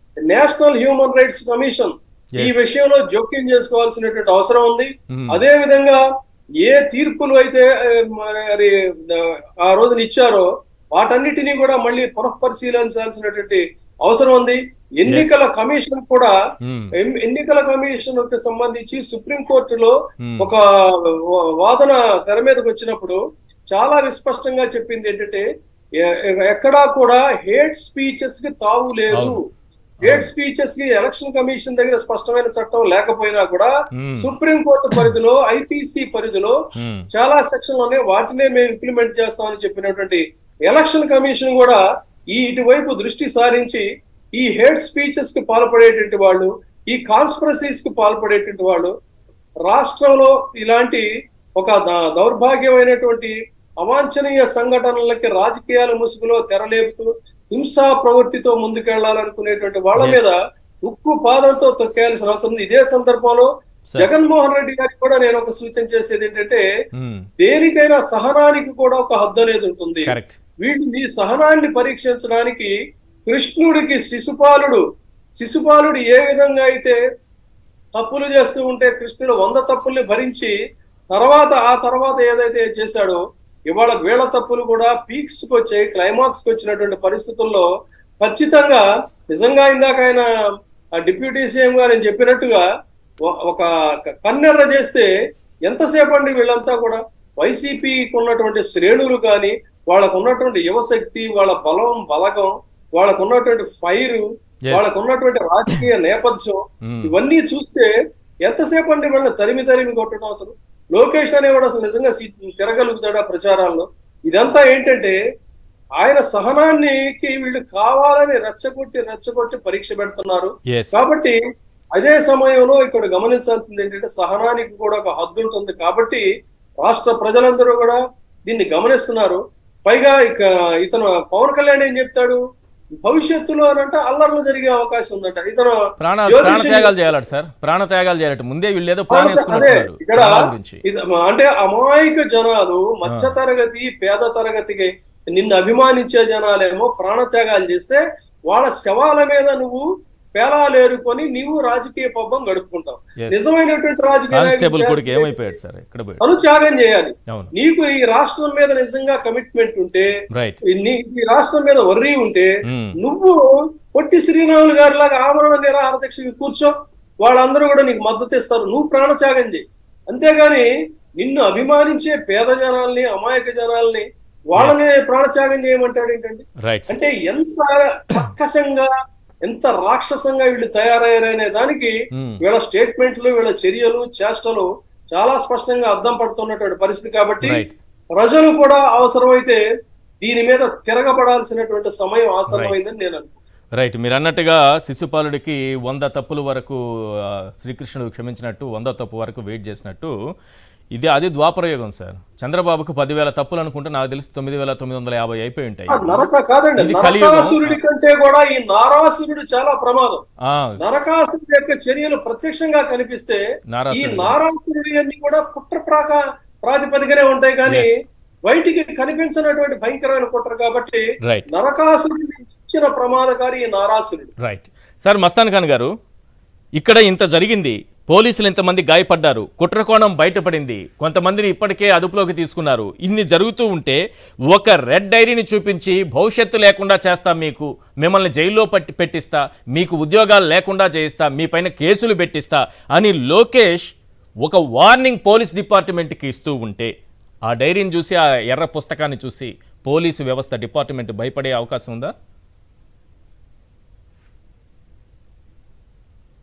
నేషనల్ హ్యూమన్ రైట్స్ కమిషన్ ఈ Yes. విషయంలో జోక్యం చేసుకోవాల్సినటువంటి అవసరం ఉంది Hmm. అదే విధంగా ఏ తీర్పులు అయితే ఆ, మరి ఆ, ఆ రోజున ఇచ్చారో వాటన్నిటినీ కూడా మళ్ళీ పునఃపరిశీలించాల్సినటువంటి అవసరం ఉంది ఎన్నికల కమిషన్ కూడా ఉమ్, ఎన్- ఎన్నికల కమిషన్ కి సంబంధించి సుప్రీం కోర్టులో Hmm. ఒక వా- వాదన తెర మీదకి వచ్చినప్పుడు చాలా విస్పష్టంగా చెప్పింది ఏంటంటే ఎ- ఎక్కడా కూడా హేట్ స్పీచెస్ కి తావు లేదు అవును. హేట్ స్పీచెస్ కి ఎలక్షన్ కమిషన్ దగ్గర స్పష్టమైన చట్టం లేకపోయినా కూడా Hmm. సుప్రీం కోర్టు పరిధిలో ఐపీసీ పరిధిలో ఉమ్, చాలా సెక్షన్ లోనే వాటినే మేము ఇంప్లిమెంట్ చేస్తామని చెప్పినటువంటి ఎలక్షన్ కమిషన్ కూడా ఈ ఇటువైపు దృష్టి సారించి ఈ హేట్ స్పీచెస్ కి పాల్పడేటువంటి వాళ్ళు ఈ కాన్స్పరసీస్ కి పాల్పడేటువంటి వాళ్ళు రాష్ట్రంలో ఇలాంటి ఒక ద- దౌర్భాగ్యమైనటువంటి అవాంఛనీయ సంఘటనలకి రాజకీయాల ముసుగులో తెరలేపుతూ హింసా ప్రవృత్తితో ముందుకెళ్లాలనుకునేటువంటి వాళ్ళ Yes. మీద ఉక్కు పాదంతో తొక్కేయాల్సిన అవసరం ఉంది ఇదే సందర్భంలో Sir. జగన్మోహన్ రెడ్డి గారికి కూడా నేను ఒక సూచన చేసేది ఏంటంటే ఉమ్, దేనికైనా సహనానికి కూడా ఒక హద్దు అనేది ఉంటుంది కరెక్ట్ వీళ్ళు ఈ సహనాన్ని పరీక్షించడానికి కృష్ణుడికి శిశుపాలుడు శిశుపాలుడు ఏ విధంగా అయితే తప్పులు చేస్తూ ఉంటే కృష్ణుడు వంద తప్పుల్ని భరించి తర్వాత ఆ తర్వాత ఏదైతే చేశాడో ఇవాళ వీళ్ళ తప్పులు కూడా పీక్స్ కి వచ్చాయి క్లైమాక్స్ కి వచ్చినటువంటి పరిస్థితుల్లో ఖచ్చితంగా నిజంగా ఇందాక ఆయన ఆ డిప్యూటీ సీఎం గారు నేను చెప్పినట్టుగా ఒ- ఒక కన్నెర్ర చేస్తే ఎంతసేపు అండి వీళ్ళంతా కూడా వైసీపీకి ఉన్నటువంటి శ్రేణులు కానీ వాళ్ళకు ఉన్నటువంటి యువశక్తి వాళ్ళ బలం బలగం వాళ్ళకు ఉన్నటువంటి ఫైర్ Yes. వాళ్ళకు ఉన్నటువంటి రాజకీయ నేపథ్యం Hmm. ఇవన్నీ చూస్తే ఎంతసేపు అండి వాళ్ళని తరిమి తరిమి కొట్టడం అసలు లోకేష్ అనేవాడు అసలు నిజంగా సీ- తిరగలుగుతాడా ప్రచారాల్లో ఇదంతా ఏంటంటే ఆయన సహనానికి వీళ్ళు కావాలని రెచ్చగొట్టి రెచ్చగొట్టి పరీక్ష పెడుతున్నారు ఎస్ కాబట్టి అదే సమయంలో ఇక్కడ గమనించాల్సింది ఏంటంటే సహనానికి కూడా ఒక హద్దు ఉంటుంది కాబట్టి రాష్ట్ర ప్రజలందరూ కూడా దీన్ని గమనిస్తున్నారు పైగా ఇక ఇతను పవన్ కళ్యాణ్ ఏం చెప్తాడు భవిష్యత్తులో అనంట అల్లర్లు జరిగే అవకాశం ఉందంట ఇతను ప్రాణ జ్యోతిషి- ప్రాణత్యాగాలు చేయాలట సార్ ప్రాణత్యాగాలు చేయాలట ముందే వీళ్ళు ఏదో ప్లాన్ అదే వేసుకున్నట్టున్నారు ఇక్కడ ప్రాణాల గురించి ఇది అంటే అమాయక జనాలు మధ్య తరగతి పేద తరగతికి నిన్ను అభిమానించే జనాలేమో ప్రాణత్యాగాలు చేస్తే వాళ్ళ శవాల మీద నువ్వు పేలాలేరుకొని నీవు రాజకీయ పబ్బం గడుపుకుంటావు Yes. నిజమైనటువంటి రాజకీయ కానిస్టేబుల్ నాయకుడు కొడుకు చేస్తే ఏమైపోయాడు సార్ ఎక్కడ పోయాడు తను త్యాగం చేయాలి అవును నీకు ఈ రాష్ట్రం మీద నిజంగా కమిట్మెంట్ ఉంటే రైట్ ఈ నీ- ఈ రాష్ట్రం మీద వర్రీ ఉంటే Hmm. నువ్వు పొట్టి శ్రీరాములు గారి లాగా ఆమరణ నిరాహార దీక్షకి కూర్చో వాళ్ళందరూ కూడా నీకు మద్దతు ఇస్తారు నువ్వు ప్రాణత్యాగం చేయి అంతేగాని నిన్ను అభిమానించే పేద జనాల్ని అమాయక జనాల్ని వాళ్ళని ప్రాణత్యాగం చేయమంటాడు ఏంటండి రైట్ అంటే ఎంత కర్కశంగా ఎంత రాక్షసంగా వీళ్ళు తయారయ్యారనే దానికి Hmm. వీళ్ళ స్టేట్మెంట్లు వీళ్ళ చర్యలు చేష్టలు చాలా స్పష్టంగా అర్థం పడుతున్నటువంటి పరిస్థితి కాబట్టి రైట్ ప్రజలు కూడా అవసరమైతే దీని మీద తిరగబడాల్సినటువంటి సమయం ఆసన్నమైందని నేను అనుకుంటున్నాను రైట్ మీరు అన్నట్టుగా శిశుపాలుడికి వంద తప్పుల వరకు ఆ, శ్రీకృష్ణుడు క్షమించినట్టు వంద తప్పు వరకు వెయిట్ చేసినట్టు ఇది అది ద్వాపరయోగం సార్ చంద్రబాబుకు పదివేల తప్పులు అనుకుంటే నాకు తెలిసి తొమ్మిది వేల తొమ్మిది వందల యాభై అయిపోయి ఉంటాయి ఆ నరక కాదండి ఇది కలియుగం. నరకాసురుడి కంటే కూడా ఈ నారాసురుడు చాలా ప్రమాదం ఆ, నరకాసురుడి యొక్క చర్యలు ప్రత్యక్షంగా కనిపిస్తే ఈ నారాసురుడు. నారాసురుడి అన్ని కూడా కుట్ర ప్రాక ప్రాతిపదికనే ఉంటాయి కానీ Yes. బయటికి కనిపించినటువంటి భయంకరమైన కుట్ర కాబట్టి రైట్ నరకాసురుడిని ఇచ్చిన ప్రమాదకారి ఈ నారాసురుడు రైట్ సార్ మస్తాన్ ఖాన్ గారు ఇక్కడ ఇంత జరిగింది పోలీసులు ఇంతమంది గాయపడ్డారు కుట్రకోణం బయటపడింది కొంతమందిని ఇప్పటికే అదుపులోకి తీసుకున్నారు ఇన్ని జరుగుతూ ఉంటే ఒక రెడ్ డైరీని చూపించి భవిష్యత్తు లేకుండా చేస్తా మీకు మిమ్మల్ని జైల్లో పట్టి పెట్టిస్తా మీకు ఉద్యోగాలు లేకుండా చేయిస్తా మీ పైన కేసులు పెట్టిస్తా అని లోకేష్ ఒక వార్నింగ్ పోలీస్ డిపార్ట్మెంట్కి ఇస్తూ ఉంటే ఆ డైరీని చూసి ఆ ఎర్ర పుస్తకాన్ని చూసి పోలీసు వ్యవస్థ డిపార్ట్మెంట్ భయపడే అవకాశం ఉందా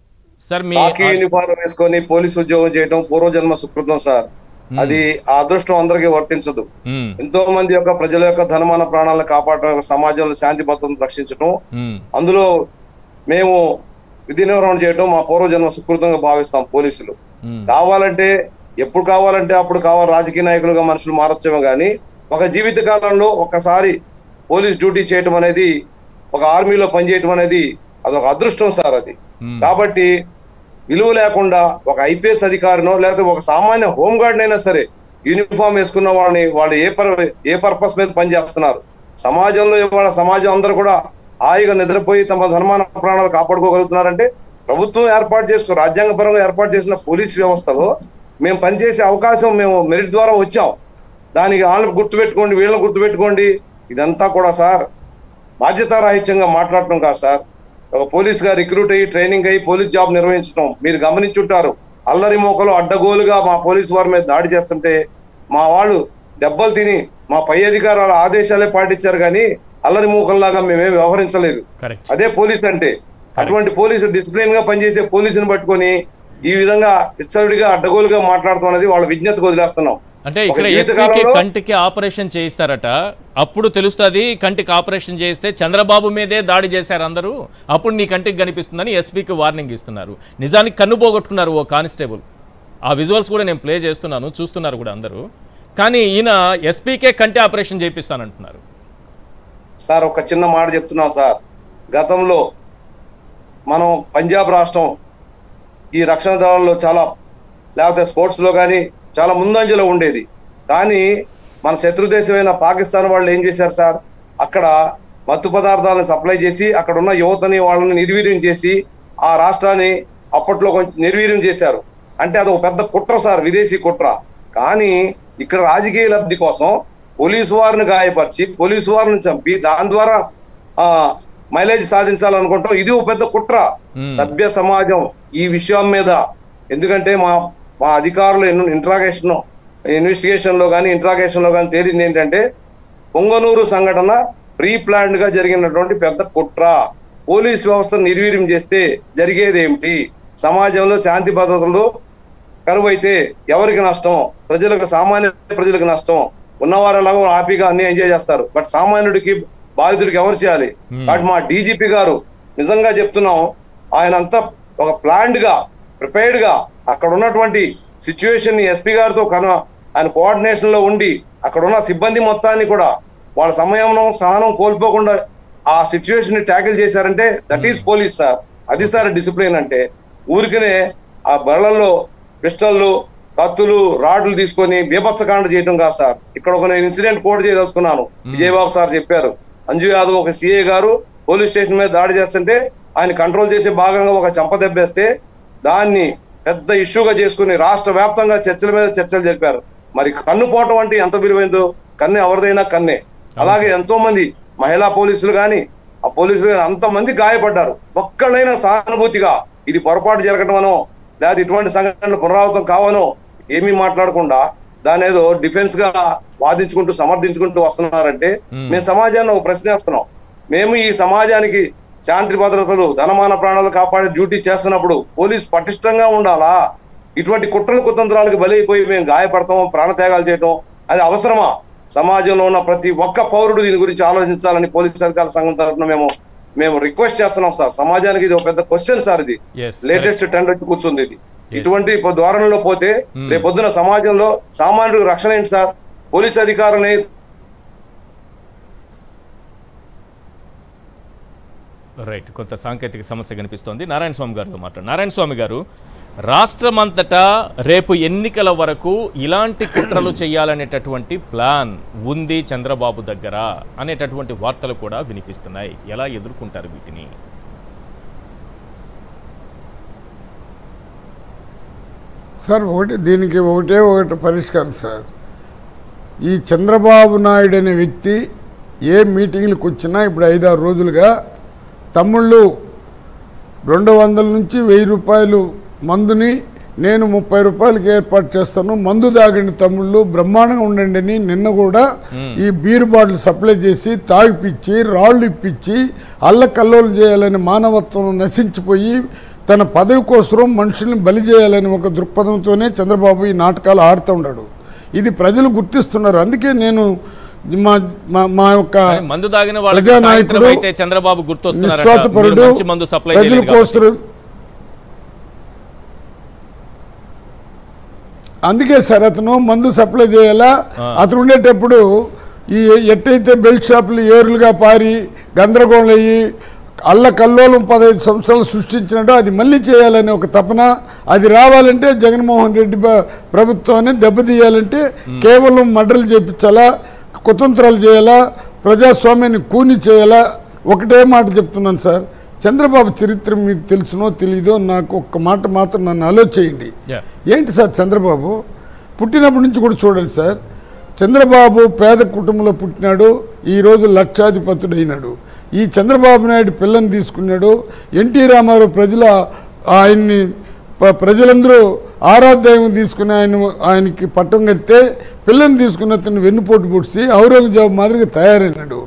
సార్ మీ కాకి యూనిఫారం వేసుకొని పోలీస్ ఉద్యోగం చేయడం పూర్వజన్మ సుకృతం సార్ అది ఆ అదృష్టం అందరికీ వర్తించదు ఉమ్, ఎంతో మంది యొక్క ప్రజల యొక్క ధనమాన ప్రాణాలను కాపాడటం సమాజంలో శాంతి భద్రతను రక్షించడం ఉమ్, అందులో మేము విధి నిర్వహణ చేయడం మా పూర్వజన్మ సుకృతంగా భావిస్తాం పోలీసులు ఉమ్, కావాలంటే ఎప్పుడు కావాలంటే అప్పుడు కావాలి రాజకీయ నాయకులుగా మనుషులు మారొచ్చేమో కానీ ఒక జీవిత కాలంలో ఒక్కసారి పోలీస్ డ్యూటీ చేయటం అనేది ఒక ఆర్మీలో పనిచేయటం అనేది అదొక అదృష్టం సార్ అది ఉమ్. కాబట్టి విలువ లేకుండా ఒక ఐపీఎస్ అధికారినో లేకపోతే ఒక సామాన్య హోంగార్డ్ అయినా సరే యూనిఫామ్ వేసుకున్న వాళ్ళని వాళ్ళు ఏ పర్ ఏ పర్పస్ మీద పనిచేస్తున్నారు సమాజంలో ఇవాళ సమాజం అందరూ కూడా హాయిగా నిద్రపోయి తమ ధర్మాన ప్రాణాలు కాపాడుకోగలుగుతున్నారంటే ప్రభుత్వం ఏర్పాటు చేసుకో రాజ్యాంగపరంగా ఏర్పాటు చేసిన పోలీస్ వ్యవస్థలో మేము పనిచేసే అవకాశం మేము మెరిట్ ద్వారా వచ్చాం దానికి వాళ్ళని గుర్తుపెట్టుకోండి వీళ్ళని గుర్తుపెట్టుకోండి ఇదంతా కూడా సార్ బాధ్యతారాహిత్యంగా మాట్లాడటం కాదు సార్ ఒక పోలీస్ గా రిక్రూట్ అయ్యి ట్రైనింగ్ అయ్యి పోలీస్ జాబ్ నిర్వహించడం మీరు గమనించుంటారు అల్లరి మోకలు అడ్డగోలుగా మా పోలీస్ వారి మీద దాడి చేస్తుంటే మా వాళ్ళు దెబ్బలు తిని మా పై అధికారుల ఆదేశాలే పాటించారు కానీ అల్లరి మూకల్లాగా మేమేం వ్యవహరించలేదు కరెక్ట్ అదే పోలీస్ అంటే అటువంటి పోలీసు డిసిప్లిన్ గా పనిచేసే పోలీసుని పట్టుకొని ఈ విధంగా ఇచ్చడిగా అడ్డగోలుగా మాట్లాడటం అనేది వాళ్ళ విజ్ఞతకు వదిలేస్తున్నాం అంటే ఒక ఇక్కడ జీవిత ఎస్పీకి కాలంలో- కంటికి ఆపరేషన్ చేయిస్తారట అప్పుడు తెలుస్తుంది కంటికి ఆపరేషన్ చేయిస్తే చంద్రబాబు మీదే దాడి చేశారు అందరూ అప్పుడు నీ కంటికి కనిపిస్తుందని ఎస్పీకి వార్నింగ్ ఇస్తున్నారు నిజానికి కన్ను పోగొట్టుకున్నారు ఓ కానిస్టేబుల్ ఆ విజువల్స్ కూడా నేను ప్లే చేస్తున్నాను చూస్తున్నారు కూడా అందరూ కానీ ఈయన ఎస్పీకే కంటి ఆపరేషన్ చేయిస్తానంటున్నారు సార్ ఒక చిన్న మాట చెప్తున్నాం సార్ గతంలో మనం పంజాబ్ రాష్ట్రం ఈ రక్షణ దళాల్లో చాలా లేకపోతే స్పోర్ట్స్ లో కానీ చాలా ముందంజలో ఉండేది కానీ మన శత్రు దేశమైన పాకిస్తాన్ వాళ్ళు ఏం చేశారు సార్ అక్కడ మత్తు పదార్థాలను సప్లై చేసి అక్కడ ఉన్న యువతని వాళ్ళని నిర్వీర్యం చేసి ఆ రాష్ట్రాన్ని అప్పట్లో కొంచెం నిర్వీర్యం చేశారు అంటే అది ఒక పెద్ద కుట్ర సార్ విదేశీ కుట్ర కానీ ఇక్కడ రాజకీయ లబ్ధి కోసం పోలీసు వారిని గాయపరిచి పోలీసు వారిని చంపి దాని ద్వారా ఆ మైలేజ్ సాధించాలనుకుంటాం ఇది ఒక పెద్ద కుట్ర Hmm. సభ్య సమాజం ఈ విషయం మీద ఎందుకంటే మా మా అధికారులు ఇంట్రాగేషన్ ఇన్వెస్టిగేషన్ లో కానీ ఇంట్రాగేషన్ లో కానీ తేలింది ఏంటంటే పొంగనూరు సంఘటన ప్రీ ప్లాన్డ్ గా జరిగినటువంటి పెద్ద కుట్ర పోలీస్ వ్యవస్థను నిర్వీర్యం చేస్తే జరిగేది ఏమిటి సమాజంలో శాంతి భద్రతలు కరువు అయితే ఎవరికి నష్టం ప్రజలకు సామాన్య ప్రజలకు నష్టం ఉన్నవారు ఎలాగో హ్యాపీగా అన్ని ఎంజాయ్ చేస్తారు బట్ సామాన్యుడికి బాధితుడికి ఎవరు చేయాలి బట్ మా డీజీపీ గారు నిజంగా చెప్తున్నాం ఆయన అంతా ఒక ప్లాన్డ్ గా ప్రిపేర్డ్ గా అక్కడ ఉన్నటువంటి సిచ్యువేషన్ ని ఎస్పీ గారితో కన ఆయన కోఆర్డినేషన్ లో ఉండి అక్కడ ఉన్న సిబ్బంది మొత్తాన్ని కూడా వాళ్ళ సమయంలో సహనం కోల్పోకుండా ఆ సిచ్యువేషన్ ని ట్యాకిల్ చేశారంటే దట్ ఈస్ పోలీస్ సార్ అది సార్ డిసిప్లిన్ అంటే ఊరికనే ఆ బళ్ళల్లో పిస్టల్లు కత్తులు రాడ్లు తీసుకొని బీభత్సకాండ చేయడం కాదు సార్ ఇక్కడ ఒక నేను ఇన్సిడెంట్ కోడ్ చేయదలుచుకున్నాను విజయబాబు సార్ చెప్పారు అంజు యాదవ్ ఒక సిఏ గారు పోలీస్ స్టేషన్ మీద దాడి చేస్తుంటే ఆయన కంట్రోల్ చేసే భాగంగా ఒక చంప దెబ్బేస్తే దాన్ని పెద్ద ఇష్యూగా చేసుకుని రాష్ట్ర వ్యాప్తంగా చర్చల మీద చర్చలు జరిపారు మరి కన్ను పోవటం అంటే ఎంత విలువైందో కన్ను ఎవరిదైనా కన్నే అలాగే ఎంతో మంది మహిళా పోలీసులు కానీ ఆ పోలీసులు కానీ అంతమంది గాయపడ్డారు ఒక్కళ్ళైనా సానుభూతిగా ఇది పొరపాటు జరగటమనో లేదా ఇటువంటి సంఘటనలు పునరావృతం కావనో ఏమీ మాట్లాడకుండా దాని ఏదో డిఫెన్స్ గా వాదించుకుంటూ సమర్థించుకుంటూ వస్తున్నారంటే మేము సమాజాన్ని ఒక ప్రశ్నేస్తున్నాం మేము ఈ సమాజానికి శాంతి భద్రతలు ధనమాన ప్రాణాలు కాపాడే డ్యూటీ చేస్తున్నప్పుడు పోలీస్ పటిష్టంగా ఉండాలా ఇటువంటి కుట్రలు కుతంత్రాలకు బలైపోయి మేము గాయపడతాం ప్రాణత్యాగాలు చేయటం అది అవసరమా సమాజంలో ఉన్న ప్రతి ఒక్క పౌరుడు దీని గురించి ఆలోచించాలని పోలీస్ అధికారుల సంఘం తరఫున మేము మేము రిక్వెస్ట్ చేస్తున్నాం సార్ సమాజానికి ఇది ఒక పెద్ద క్వశ్చన్ సార్ ఇది Yes, లేటెస్ట్ ట్రెండ్ వచ్చి కూర్చుంది ఇది ఇటువంటి ప- ధోరణిలో పోతే రేపు పొద్దున సమాజంలో సామాన్యుడికి రక్షణ ఏంటి సార్ పోలీస్ అధికారులని రైట్ కొంత సాంకేతిక సమస్య కనిపిస్తోంది నారాయణ స్వామి గారితో మాట్లాడు నారాయణ స్వామి గారు రాష్ట్రమంతటా రేపు ఎన్నికల వరకు ఇలాంటి కుట్రలు చేయాలనేటటువంటి ప్లాన్ ఉంది చంద్రబాబు దగ్గర అనేటటువంటి వార్తలు కూడా వినిపిస్తున్నాయి ఎలా ఎదుర్కొంటారు వీటిని సార్ ఒకటి దీనికి ఒకటే ఒకటి పరిష్కారం సార్ ఈ చంద్రబాబు నాయుడు అనే వ్యక్తి ఏ మీటింగ్లకు వచ్చినా ఇప్పుడు ఐదారు రోజులుగా తమ్ముళ్ళు రెండు వందల నుంచి వెయ్యి రూపాయలు మందుని నేను ముప్పై రూపాయలకి ఏర్పాటు చేస్తాను మందు తాగండి తమ్ముళ్ళు బ్రహ్మాండంగా ఉండండి అని నిన్న కూడా ఈ బీర్ బాటిల్ సప్లై చేసి తాగిపిచ్చి రాళ్ళు ఇప్పించి అల్లకల్లోలు చేయాలని మానవత్వం నశించిపోయి తన పదవి కోసం మనుషుల్ని బలి చేయాలని ఒక దృక్పథంతోనే చంద్రబాబు ఈ నాటకాలు ఆడుతూ ఉన్నాడు ఇది ప్రజలు గుర్తిస్తున్నారు అందుకే నేను మా మా- మా యొక్క కానీ మందు తాగిన వాళ్ళకి ప్రజానాయకుడు, సాయంత్రం అయితే చంద్రబాబు గుర్తొస్తున్నారట మీరు నిస్వార్థపరుడు మంచి మందు సప్లై ప్రజల చేయలేదు కాబట్టి. కోసం అందుకే సార్ అతను మందు సప్లై చేయాలా అతను ఉండేటప్పుడు ఈ ఎట్టయితే బెల్ట్ షాపులు ఏరులుగా పారి గందరగోళం అయ్యి అల్ల కల్లోలం పదహైదు సంవత్సరాలు సృష్టించినట్టు అది మళ్ళీ చేయాలనే ఒక తపన అది రావాలంటే జగన్మోహన్ రెడ్డి ప్ర- ప్రభుత్వాన్ని దెబ్బతీయాలంటే కేవలం మర్డర్లు చేపించాలా కుతంత్రాలు చేయాలా ప్రజాస్వామ్యాన్ని కూని చేయాలా ఒకటే మాట చెప్తున్నాను సార్ చంద్రబాబు చరిత్ర మీకు తెలుసునో తెలీదో నాకు ఒక్క మాట మాత్రం నన్ను అలో చేయండి Yeah. ఏంటి సార్ చంద్రబాబు పుట్టినప్పటి నుంచి కూడా చూడండి సార్ చంద్రబాబు పేద కుటుంబంలో పుట్టినాడు ఈరోజు లక్షాధిపతుడు అయినాడు ఈ చంద్రబాబు నాయుడు పిల్లని తీసుకున్నాడు ఎన్టీ రామారావు ప్రజల ఆయన్ని ప- ప్రజలందరూ ఆరాధ్యాయం తీసుకుని ఆయన ఆయనకి పట్టం కడితే పిల్లని తీసుకున్న అతను వెన్నుపోటు పొడిచి ఔరంగజేబు మాదిరిగా తయారైనాడు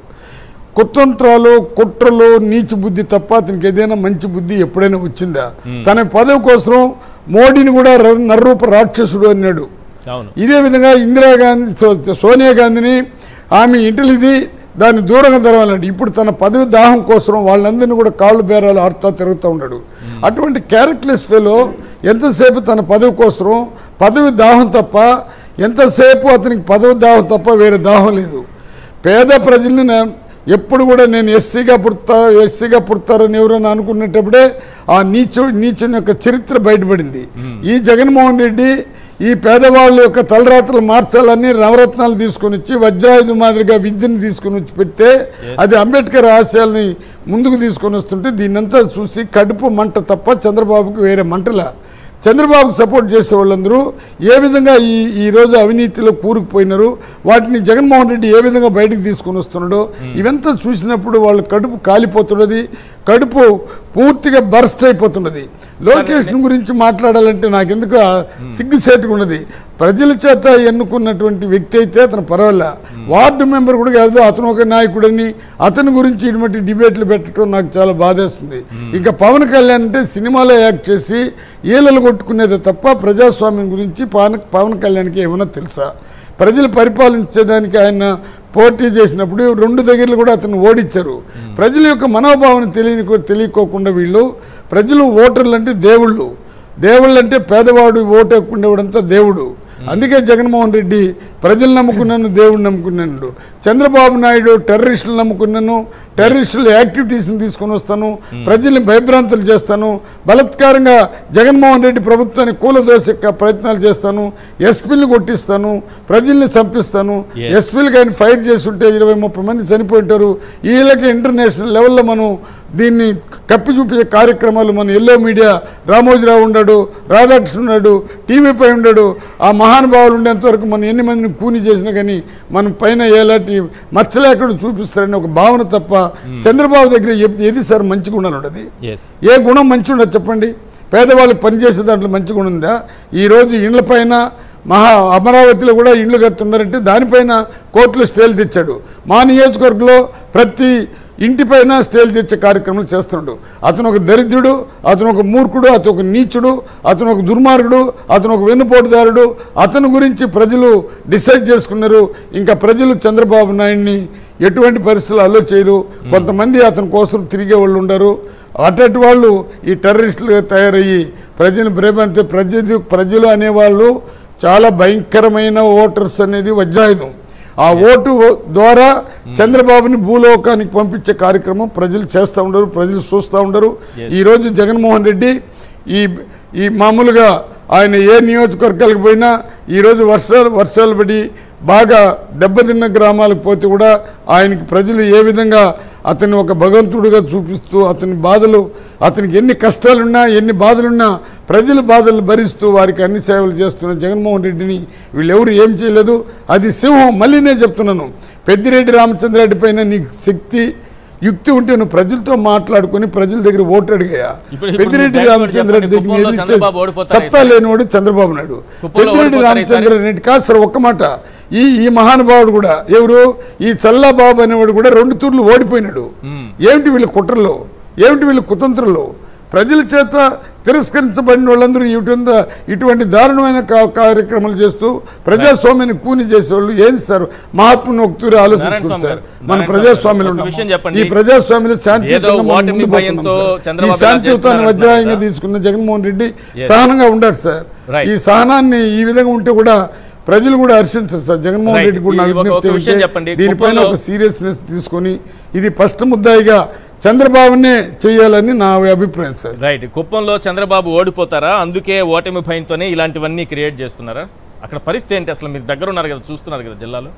కుతంత్రాలు కుట్రలు నీచ బుద్ధి తప్ప అతనికి ఏదైనా మంచి బుద్ధి ఎప్పుడైనా వచ్చిందా తన పదవి కోసం మోడీని కూడా ర- నర్రూప రాక్షసుడు అన్నాడు అవును ఇదే విధంగా ఇందిరాగాంధీ సో- సోనియా గాంధీని ఆమె ఇంటలిది దాన్ని దూరంగా తెరవాలంటే ఇప్పుడు తన పదవి దాహం కోసం వాళ్ళందరినీ కూడా కాళ్ళు బేరాలు ఆడుతూ తిరుగుతూ ఉన్నాడు అటువంటి క్యారెక్టర్లెస్ ఫెలో ఎంతసేపు తన పదవి కోసం పదవి దాహం తప్ప ఎంతసేపు అతనికి పదవి దాహం తప్ప వేరే దాహం లేదు పేద ప్రజల్ని నా- ఎప్పుడు కూడా నేను ఎస్సీగా పుడతా ఎస్సీగా పుడతారని ఎవరైనా అనుకునేటప్పుడే ఆ నీచు నీచుని యొక్క చరిత్ర బయటపడింది ఈ జగన్మోహన్ రెడ్డి ఈ పేదవాళ్ళ యొక్క తలరాత్రులు మార్చాలని నవరత్నాలు తీసుకొని వచ్చి వజ్రాయుధ మాదిరిగా విద్యను తీసుకొని వచ్చి పెడితే అది అంబేద్కర్ ఆశయాల్ని ముందుకు తీసుకొని వస్తుంటే దీన్నంతా చూసి కడుపు మంట తప్ప చంద్రబాబుకి వేరే మంటలా చంద్రబాబుకు సపోర్ట్ చేసే వాళ్ళందరూ ఏ విధంగా ఈ ఈరోజు అవినీతిలో కూరుకుపోయినారు వాటిని జగన్మోహన్ రెడ్డి ఏ విధంగా బయటకు తీసుకొని వస్తున్నాడో ఇవంతా చూసినప్పుడు వాళ్ళు కడుపు కాలిపోతున్నది కడుపు పూర్తిగా బర్స్ట్ అయిపోతున్నది లోకేషన్ గురించి మాట్లాడాలంటే నాకు ఎందుకు సిగ్గుసేటుగా ఉన్నది ప్రజల చేత ఎన్నుకున్నటువంటి వ్యక్తి అయితే అతను పర్వాలే వార్డు మెంబర్ కూడా కాదు అతను ఒక నాయకుడని అతని గురించి ఇటువంటి డిబేట్లు పెట్టడం నాకు చాలా బాధేస్తుంది ఇంకా పవన్ కళ్యాణ్ అంటే సినిమాలో యాక్ట్ చేసి ఈలలు కొట్టుకునేదే తప్ప ప్రజాస్వామ్యం గురించి పవన్ పవన్ కళ్యాణ్కి ఏమైనా తెలుసా ప్రజలు పరిపాలించేదానికి ఆయన పోటీ చేసినప్పుడు రెండు దగ్గరలు కూడా అతను ఓడించారు ప్రజల యొక్క మనోభావాన్ని తెలియని తెలియకోకుండా వీళ్ళు ప్రజలు ఓటర్లు అంటే దేవుళ్ళు దేవుళ్ళు అంటే పేదవాడు ఓటు ఉండేవాడంతా దేవుడు అందుకే జగన్మోహన్ రెడ్డి ప్రజలు నమ్ముకున్నాను దేవుడు నమ్ముకున్నాను చంద్రబాబు నాయుడు టెర్రరిస్టులు నమ్ముకున్నాను టెర్రరిస్టుల యాక్టివిటీస్ని తీసుకొని వస్తాను ప్రజల్ని భయభ్రాంతులు చేస్తాను బలత్కారంగా జగన్మోహన్ రెడ్డి ప్రభుత్వాన్ని కూలదోసే ప్రయత్నాలు చేస్తాను ఎస్పీని కొట్టిస్తాను ప్రజల్ని చంపిస్తాను Yes. ఎస్పీలకు ఆయన ఫైర్ చేస్తుంటే ఇరవై ముప్పై మంది చనిపోయి ఉంటారు వీళ్ళకి ఇంటర్నేషనల్ లెవెల్లో మనం దీన్ని కప్పి చూపే కార్యక్రమాలు మన ఎల్లో మీడియా రామోజీరావు ఉన్నాడు రాధాకృష్ణ ఉన్నాడు టీవీ పై ఉన్నాడు ఆ మహానుభావులు ఉండేంత వరకు మనం ఎన్ని మందిని కూని చేసినా కానీ మనం పైన ఎలాంటి మచ్చలేకుండా చూపిస్తారని ఒక భావన తప్ప చంద్రబాబు దగ్గర ఏ- ఏది సార్ మంచి గుణాలు ఉండదు ఎస్ ఏ గుణం మంచి ఉండదు చెప్పండి పేదవాళ్ళకి పనిచేసే దాంట్లో మంచి గుణం ఉందా ఈరోజు ఇండ్ల పైన మహా అమరావతిలో కూడా ఇండ్లు కడుతున్నారంటే దానిపైన కోర్టులో స్టేలు తెచ్చాడు మా నియోజకవర్గంలో ప్రతి ఇంటిపైన స్టేలు తెచ్చే కార్యక్రమాలు చేస్తున్నాడు అతను ఒక దరిద్రుడు అతను ఒక మూర్ఖుడు అతను ఒక నీచుడు అతను ఒక దుర్మార్గుడు అతను ఒక వెన్నుపోటుదారుడు అతని గురించి ప్రజలు డిసైడ్ చేసుకున్నారు ఇంకా ప్రజలు చంద్రబాబు నాయుడిని ఎటువంటి పరిస్థితులు అలో చేయరు కొంతమంది అతని కోసం తిరిగే వాళ్ళు ఉండరు అటువంటి వాళ్ళు ఈ టెర్రరిస్టులుగా తయారయ్యి ప్రజలు భ్రమంతే ప్రజలు ప్రజలు అనేవాళ్ళు చాలా భయంకరమైన ఓటర్స్ అనేది వజ్రాయుధం ఆ ఓటు ద్వారా చంద్రబాబుని భూలోకానికి పంపించే కార్యక్రమం ప్రజలు చేస్తూ ఉండరు ప్రజలు చూస్తూ ఉండరు ఈరోజు జగన్మోహన్ రెడ్డి ఈ ఈ మామూలుగా ఆయన ఏ నియోజకవర్గాలకు పోయినా ఈరోజు వర్షాలు వర్షాలు పడి బాగా దెబ్బతిన్న గ్రామాలకు పోతే కూడా ఆయనకి ప్రజలు ఏ విధంగా అతన్ని ఒక భగవంతుడిగా చూపిస్తూ అతని బాధలు అతనికి ఎన్ని కష్టాలున్నా ఎన్ని బాధలున్నా ప్రజల బాధలు భరిస్తూ వారికి అన్ని సేవలు చేస్తున్న జగన్మోహన్ రెడ్డిని వీళ్ళెవరు ఏం చేయలేదు అది సింహం మళ్ళీ నేను చెప్తున్నాను పెద్దిరెడ్డి రామచంద్రరెడ్డి పైన నీకు శక్తి యుక్తి ఉంటే నువ్వు ప్రజలతో మాట్లాడుకుని ప్రజల దగ్గర ఓటు అడిగాయా ఇప్పుడు- ఇప్పుడు పెద్దిరెడ్డి మీరు రామచంద్రరెడ్డి దగ్గర కుప్పంలో ఎదిరించే చంద్రబాబు ఓడిపోతారా సత్తా ఈసారి? లేనివాడు చంద్రబాబు నాయుడు కుప్పంలో పెద్దిరెడ్డి ఓడిపోతారా ఈసారి? రామచంద్రరెడ్డి కాదు సార్ ఒక్క మాట ఈ ఈ మహానుభావుడు కూడా ఎవరు ఈ చల్లాబాబు అనేవాడు కూడా రెండు తూర్లు ఓడిపోయినాడు ఏమిటి వీళ్ళ కుట్రలో ఏమిటి వీళ్ళ కుతంత్రంలో ప్రజల చేత తిరస్కరించబడిన వాళ్ళందరూ ఇటువంటి ఇటువంటి దారుణమైన కా- కార్యక్రమాలు చేస్తూ ప్రజాస్వామ్యాన్ని కూని చేసేవాళ్ళు ఏంది సార్ మహాత్ముని ఒకతూరి ఆలోచించుకోండి నారాయణ సార్ స్వామి మన గారు, ప్రజాస్వామ్యంలో ఒక ఉన్నాము. విషయం చెప్పండి. ఈ ప్రజాస్వామ్యంలో ఏదో శాంతియుతంగా మనం ఓటమి ముందు భయంతో పోతున్నాం సార్. ఈ చంద్రబాబు గారు శాంతియుతాన్ని చేస్తున్నారంటున్నారు వజ్రాయంగా కదా. తీసుకున్న జగన్మోహన్ రెడ్డి సహనంగా ఉండారు సార్ Right. ఈ సహనాన్ని ఈ విధంగా ఉంటే కూడా ప్రజలు కూడా హర్షించారు సార్ జగన్మోహన్ Right. రెడ్డి కూడా నా ఈ ఒక- ఒక విజ్ఞప్తి విషయం ఏంటంటే చెప్పండి. దీనిపైన కుప్పంలో- ఒక సీరియస్నెస్ తీసుకొని ఇది ఫస్ట్ ముద్దాయిగా చంద్రబాబునే చేయాలని నా అభిప్రాయం సార్ రైట్ కుప్పంలో చంద్రబాబు ఓడిపోతారా అందుకే ఓటమి భయంతోనే ఇలాంటివన్నీ క్రియేట్ చేస్తున్నారా అక్కడ పరిస్థితి ఏంటి అసలు మీరు దగ్గర ఉన్నారు కదా చూస్తున్నారు కదా జిల్లాలో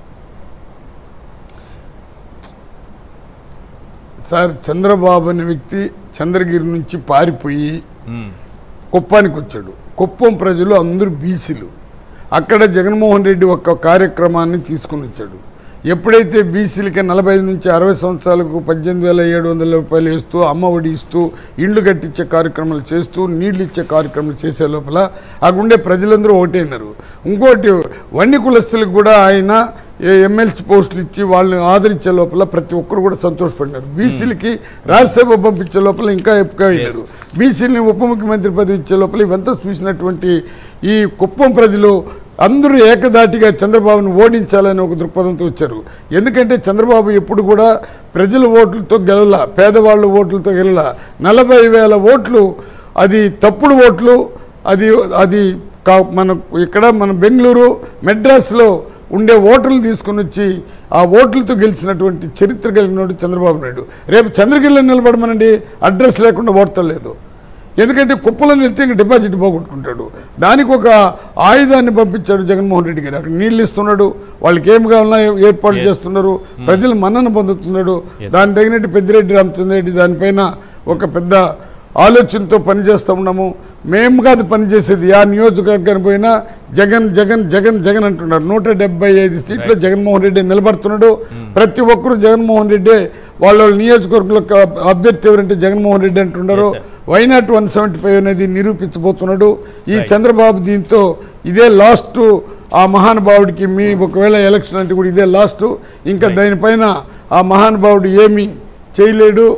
సార్ చంద్రబాబు అనే వ్యక్తి చంద్రగిరి నుంచి పారిపోయి మ్మ్. కుప్పానికి వచ్చాడు కుప్పం ప్రజలు అందరూ బీసీలు అక్కడ జగన్మోహన్ రెడ్డి ఒక కార్యక్రమాన్ని తీసుకుని వచ్చాడు ఎప్పుడైతే బీసీలకి నలభై ఐదు నుంచి అరవై సంవత్సరాలకు పద్దెనిమిది వేల ఏడు వందల రూపాయలు ఇస్తూ అమ్మ ఒడి ఇస్తూ ఇండ్లు కట్టించే కార్యక్రమాలు చేస్తూ నీళ్లు ఇచ్చే కార్యక్రమాలు చేసే లోపల అక్కడుండే ప్రజలందరూ ఒకటైనారు ఇంకోటి వన్ని కులస్తులకు కూడా ఆయన ఎమ్మెల్సీ పోస్టులు ఇచ్చి వాళ్ళని ఆదరించే లోపల ప్రతి ఒక్కరు కూడా సంతోషపడినారు బీసీలకి రాజ్యసభ పంపించే లోపల ఇంకా ఎక్కువ అయినారు బీసీలని ఉప ముఖ్యమంత్రి పదవి ఇచ్చే లోపల ఇవంతా చూసినటువంటి ఈ కుప్పం ప్రజలు అందరూ ఏకదాటిగా చంద్రబాబును ఓడించాలని ఒక దృక్పథంతో వచ్చారు ఎందుకంటే చంద్రబాబు ఎప్పుడు కూడా ప్రజల ఓట్లతో గెలల పేదవాళ్ళ ఓట్లతో గెలల నలభై వేల ఓట్లు అది తప్పుడు ఓట్లు అది అది కా మన ఇక్కడ మన బెంగళూరు మెడ్రాస్లో ఉండే ఓటర్లు తీసుకుని వచ్చి ఆ ఓట్లతో గెలిచినటువంటి చరిత్ర కలిగినోడు చంద్రబాబు నాయుడు రేపు చంద్రగిరిలో నిలబడమనండి అడ్రస్ లేకుండా ఓడతాం లేదు ఎందుకంటే కుప్పలో వెళ్తే ఇంక డిపాజిట్ పోగొట్టుకుంటాడు దానికి ఒక ఆయుధాన్ని పంపించాడు జగన్మోహన్ రెడ్డి గారు అక్కడ నీళ్ళు ఇస్తున్నాడు వాళ్ళకి ఏం కావాలన్నా ఏర్పాటు చేస్తున్నారు ప్రజలు మన్నన పొందుతున్నాడు దాని తగినట్టు పెద్దిరెడ్డి రామచంద్రరెడ్డి దానిపైన ఒక పెద్ద ఆలోచనతో పనిచేస్తూ ఉన్నాము మేము కాదు పనిచేసేది ఆ నియోజకవర్గానికి పోయినా జగన్ జగన్ జగన్ జగన్ అంటున్నారు నూట డెబ్బై ఐదు సీట్లు జగన్మోహన్ రెడ్డి నిలబడుతున్నాడు ప్రతి ఒక్కరు జగన్మోహన్ రెడ్డి వాళ్ళ వాళ్ళ నియోజకవర్గంలో ఒక అభ్యర్థి ఎవరంటే జగన్మోహన్ రెడ్డి అంటున్నారు వైనాట్ వన్ సెవెంటీ ఫైవ్ అనేది నిరూపించబోతున్నాడు ఈ చంద్రబాబు దీంతో ఇదే లాస్ట్ ఆ మహానుభావుడికి మీ ఒకవేళ ఎలక్షన్ అంటే కూడా ఇదే లాస్ట్ ఇంకా దానిపైన ఆ మహానుభావుడు ఏమీ చేయలేడు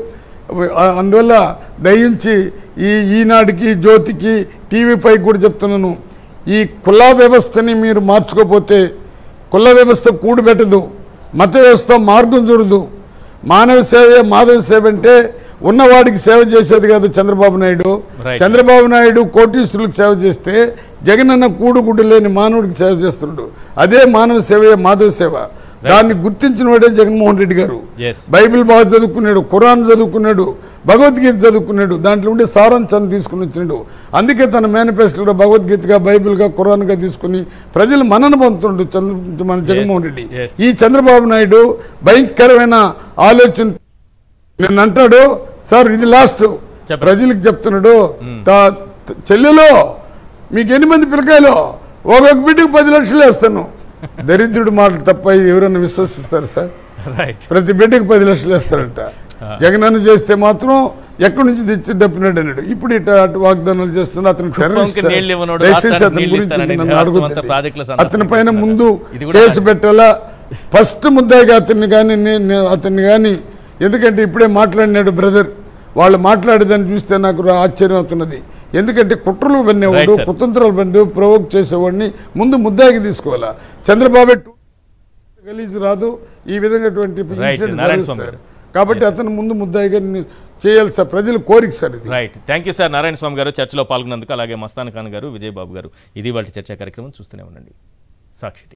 ఆ- అందువల్ల దయించి ఈ ఈనాటికి జ్యోతికి టీవీ ఫైవ్ కూడా చెప్తున్నాను ఈ కుల వ్యవస్థని మీరు మార్చుకోపోతే కుల వ్యవస్థ కూడబెట్టదు మత వ్యవస్థ మార్గం చూడదు మానవ సేవే మాధవ సేవ అంటే ఉన్నవాడికి సేవ చేసేది కాదు చంద్రబాబు నాయుడు Right. చంద్రబాబు నాయుడు కోటీశ్వరులకు సేవ చేస్తే జగన్ అన్న కూడుగుడ్డు లేని మానవుడికి సేవ చేస్తున్నాడు అదే మానవ సేవే మాధవ సేవ దాన్ని గుర్తించిన వాడే జగన్మోహన్ రెడ్డి గారు Yes. బైబిల్ బాగా చదువుకున్నాడు ఖురాన్ చదువుకున్నాడు భగవద్గీత చదువుకున్నాడు దాంట్లో ఉండే సారాంశాన్ని తీసుకుని వచ్చినాడు అందుకే తన మేనిఫెస్టోలో భగవద్గీతగా బైబిల్గా ఖురాన్గా తీసుకుని ప్రజలు మనన పొందుతుండు చంద్ర మన జగన్మోహన్ రెడ్డి yes. ఈ చంద్రబాబు నాయుడు భయంకరమైన ఆలోచన నేను అంటాడు సార్ ఇది లాస్ట్ చెప్పండి. ప్రజలకు చెప్తున్నాడు తా- త- చెల్లెలో మీకు ఎన్ని మంది పిల్లకాయలు ఒక్కొక్క బిడ్డకు పది లక్షలు వేస్తాను దరిద్రుడు మాటలు తప్ప ఎవరైనా విశ్వసిస్తారు సార్ రైట్ ప్రతి బిడ్డకు పది లక్షలు వేస్తారంట జగనన్న చేస్తే మాత్రం ఎక్కడి నుంచి తెచ్చి డప్పినాడు అన్నాడు ఇప్పుడు ఇట అటు వాగ్దానాలు చేస్తున్నా అతను terrorist కుప్పంకి సార్. నీళ్ళు ఇవ్వనోడు, దయచేసి రాష్ట్రానికి అతని నీళ్ళు గురించి ఇస్తానని నన్ను రాష్ట్రం అడగొద్దండి. అంతా ప్రాజెక్టుల సందర్శన అతని పైన చేస్తున్నారు. ముందు ఇది కూడా కేసు అలాగే. పెట్టాలా ఫస్ట్ ముద్దాయిగా అతన్ని కానీ నేను అతన్ని కానీ ఎందుకంటే ఇప్పుడే మాట్లాడినాడు బ్రదర్ వాళ్ళు మాట్లాడేదాన్ని చూస్తే నాకు రా- ఆశ్చర్యం అవుతున్నది ఎందుకంటే కుట్రలు పన్నేవాడు Right, sir. కుతంత్రాలు పన్నే ప్రవోక్ చేసేవాడిని ముందు ముద్దాయికి తీసుకోవాలా చంద్రబాబు గలీజ్ రాదు ఈ విధంగాటువంటి ఇన్సిడెంట్ నారాయణ జరగదు స్వామి సార్. గారు. కాబట్టి అతను ముందు ముద్దాయిగా ని- చేయాలి సార్ ప్రజలు కోరిక సార్ ఇది right thank you sir Narayana Swamy గారు చర్చలో పాల్గొన్నందుకు అలాగే మస్తాన్ ఖాన్ గారు విజయబాబు గారు ఇది వాళ్ళ చర్చా కార్యక్రమం చూస్తూనే ఉండండి సాక్షి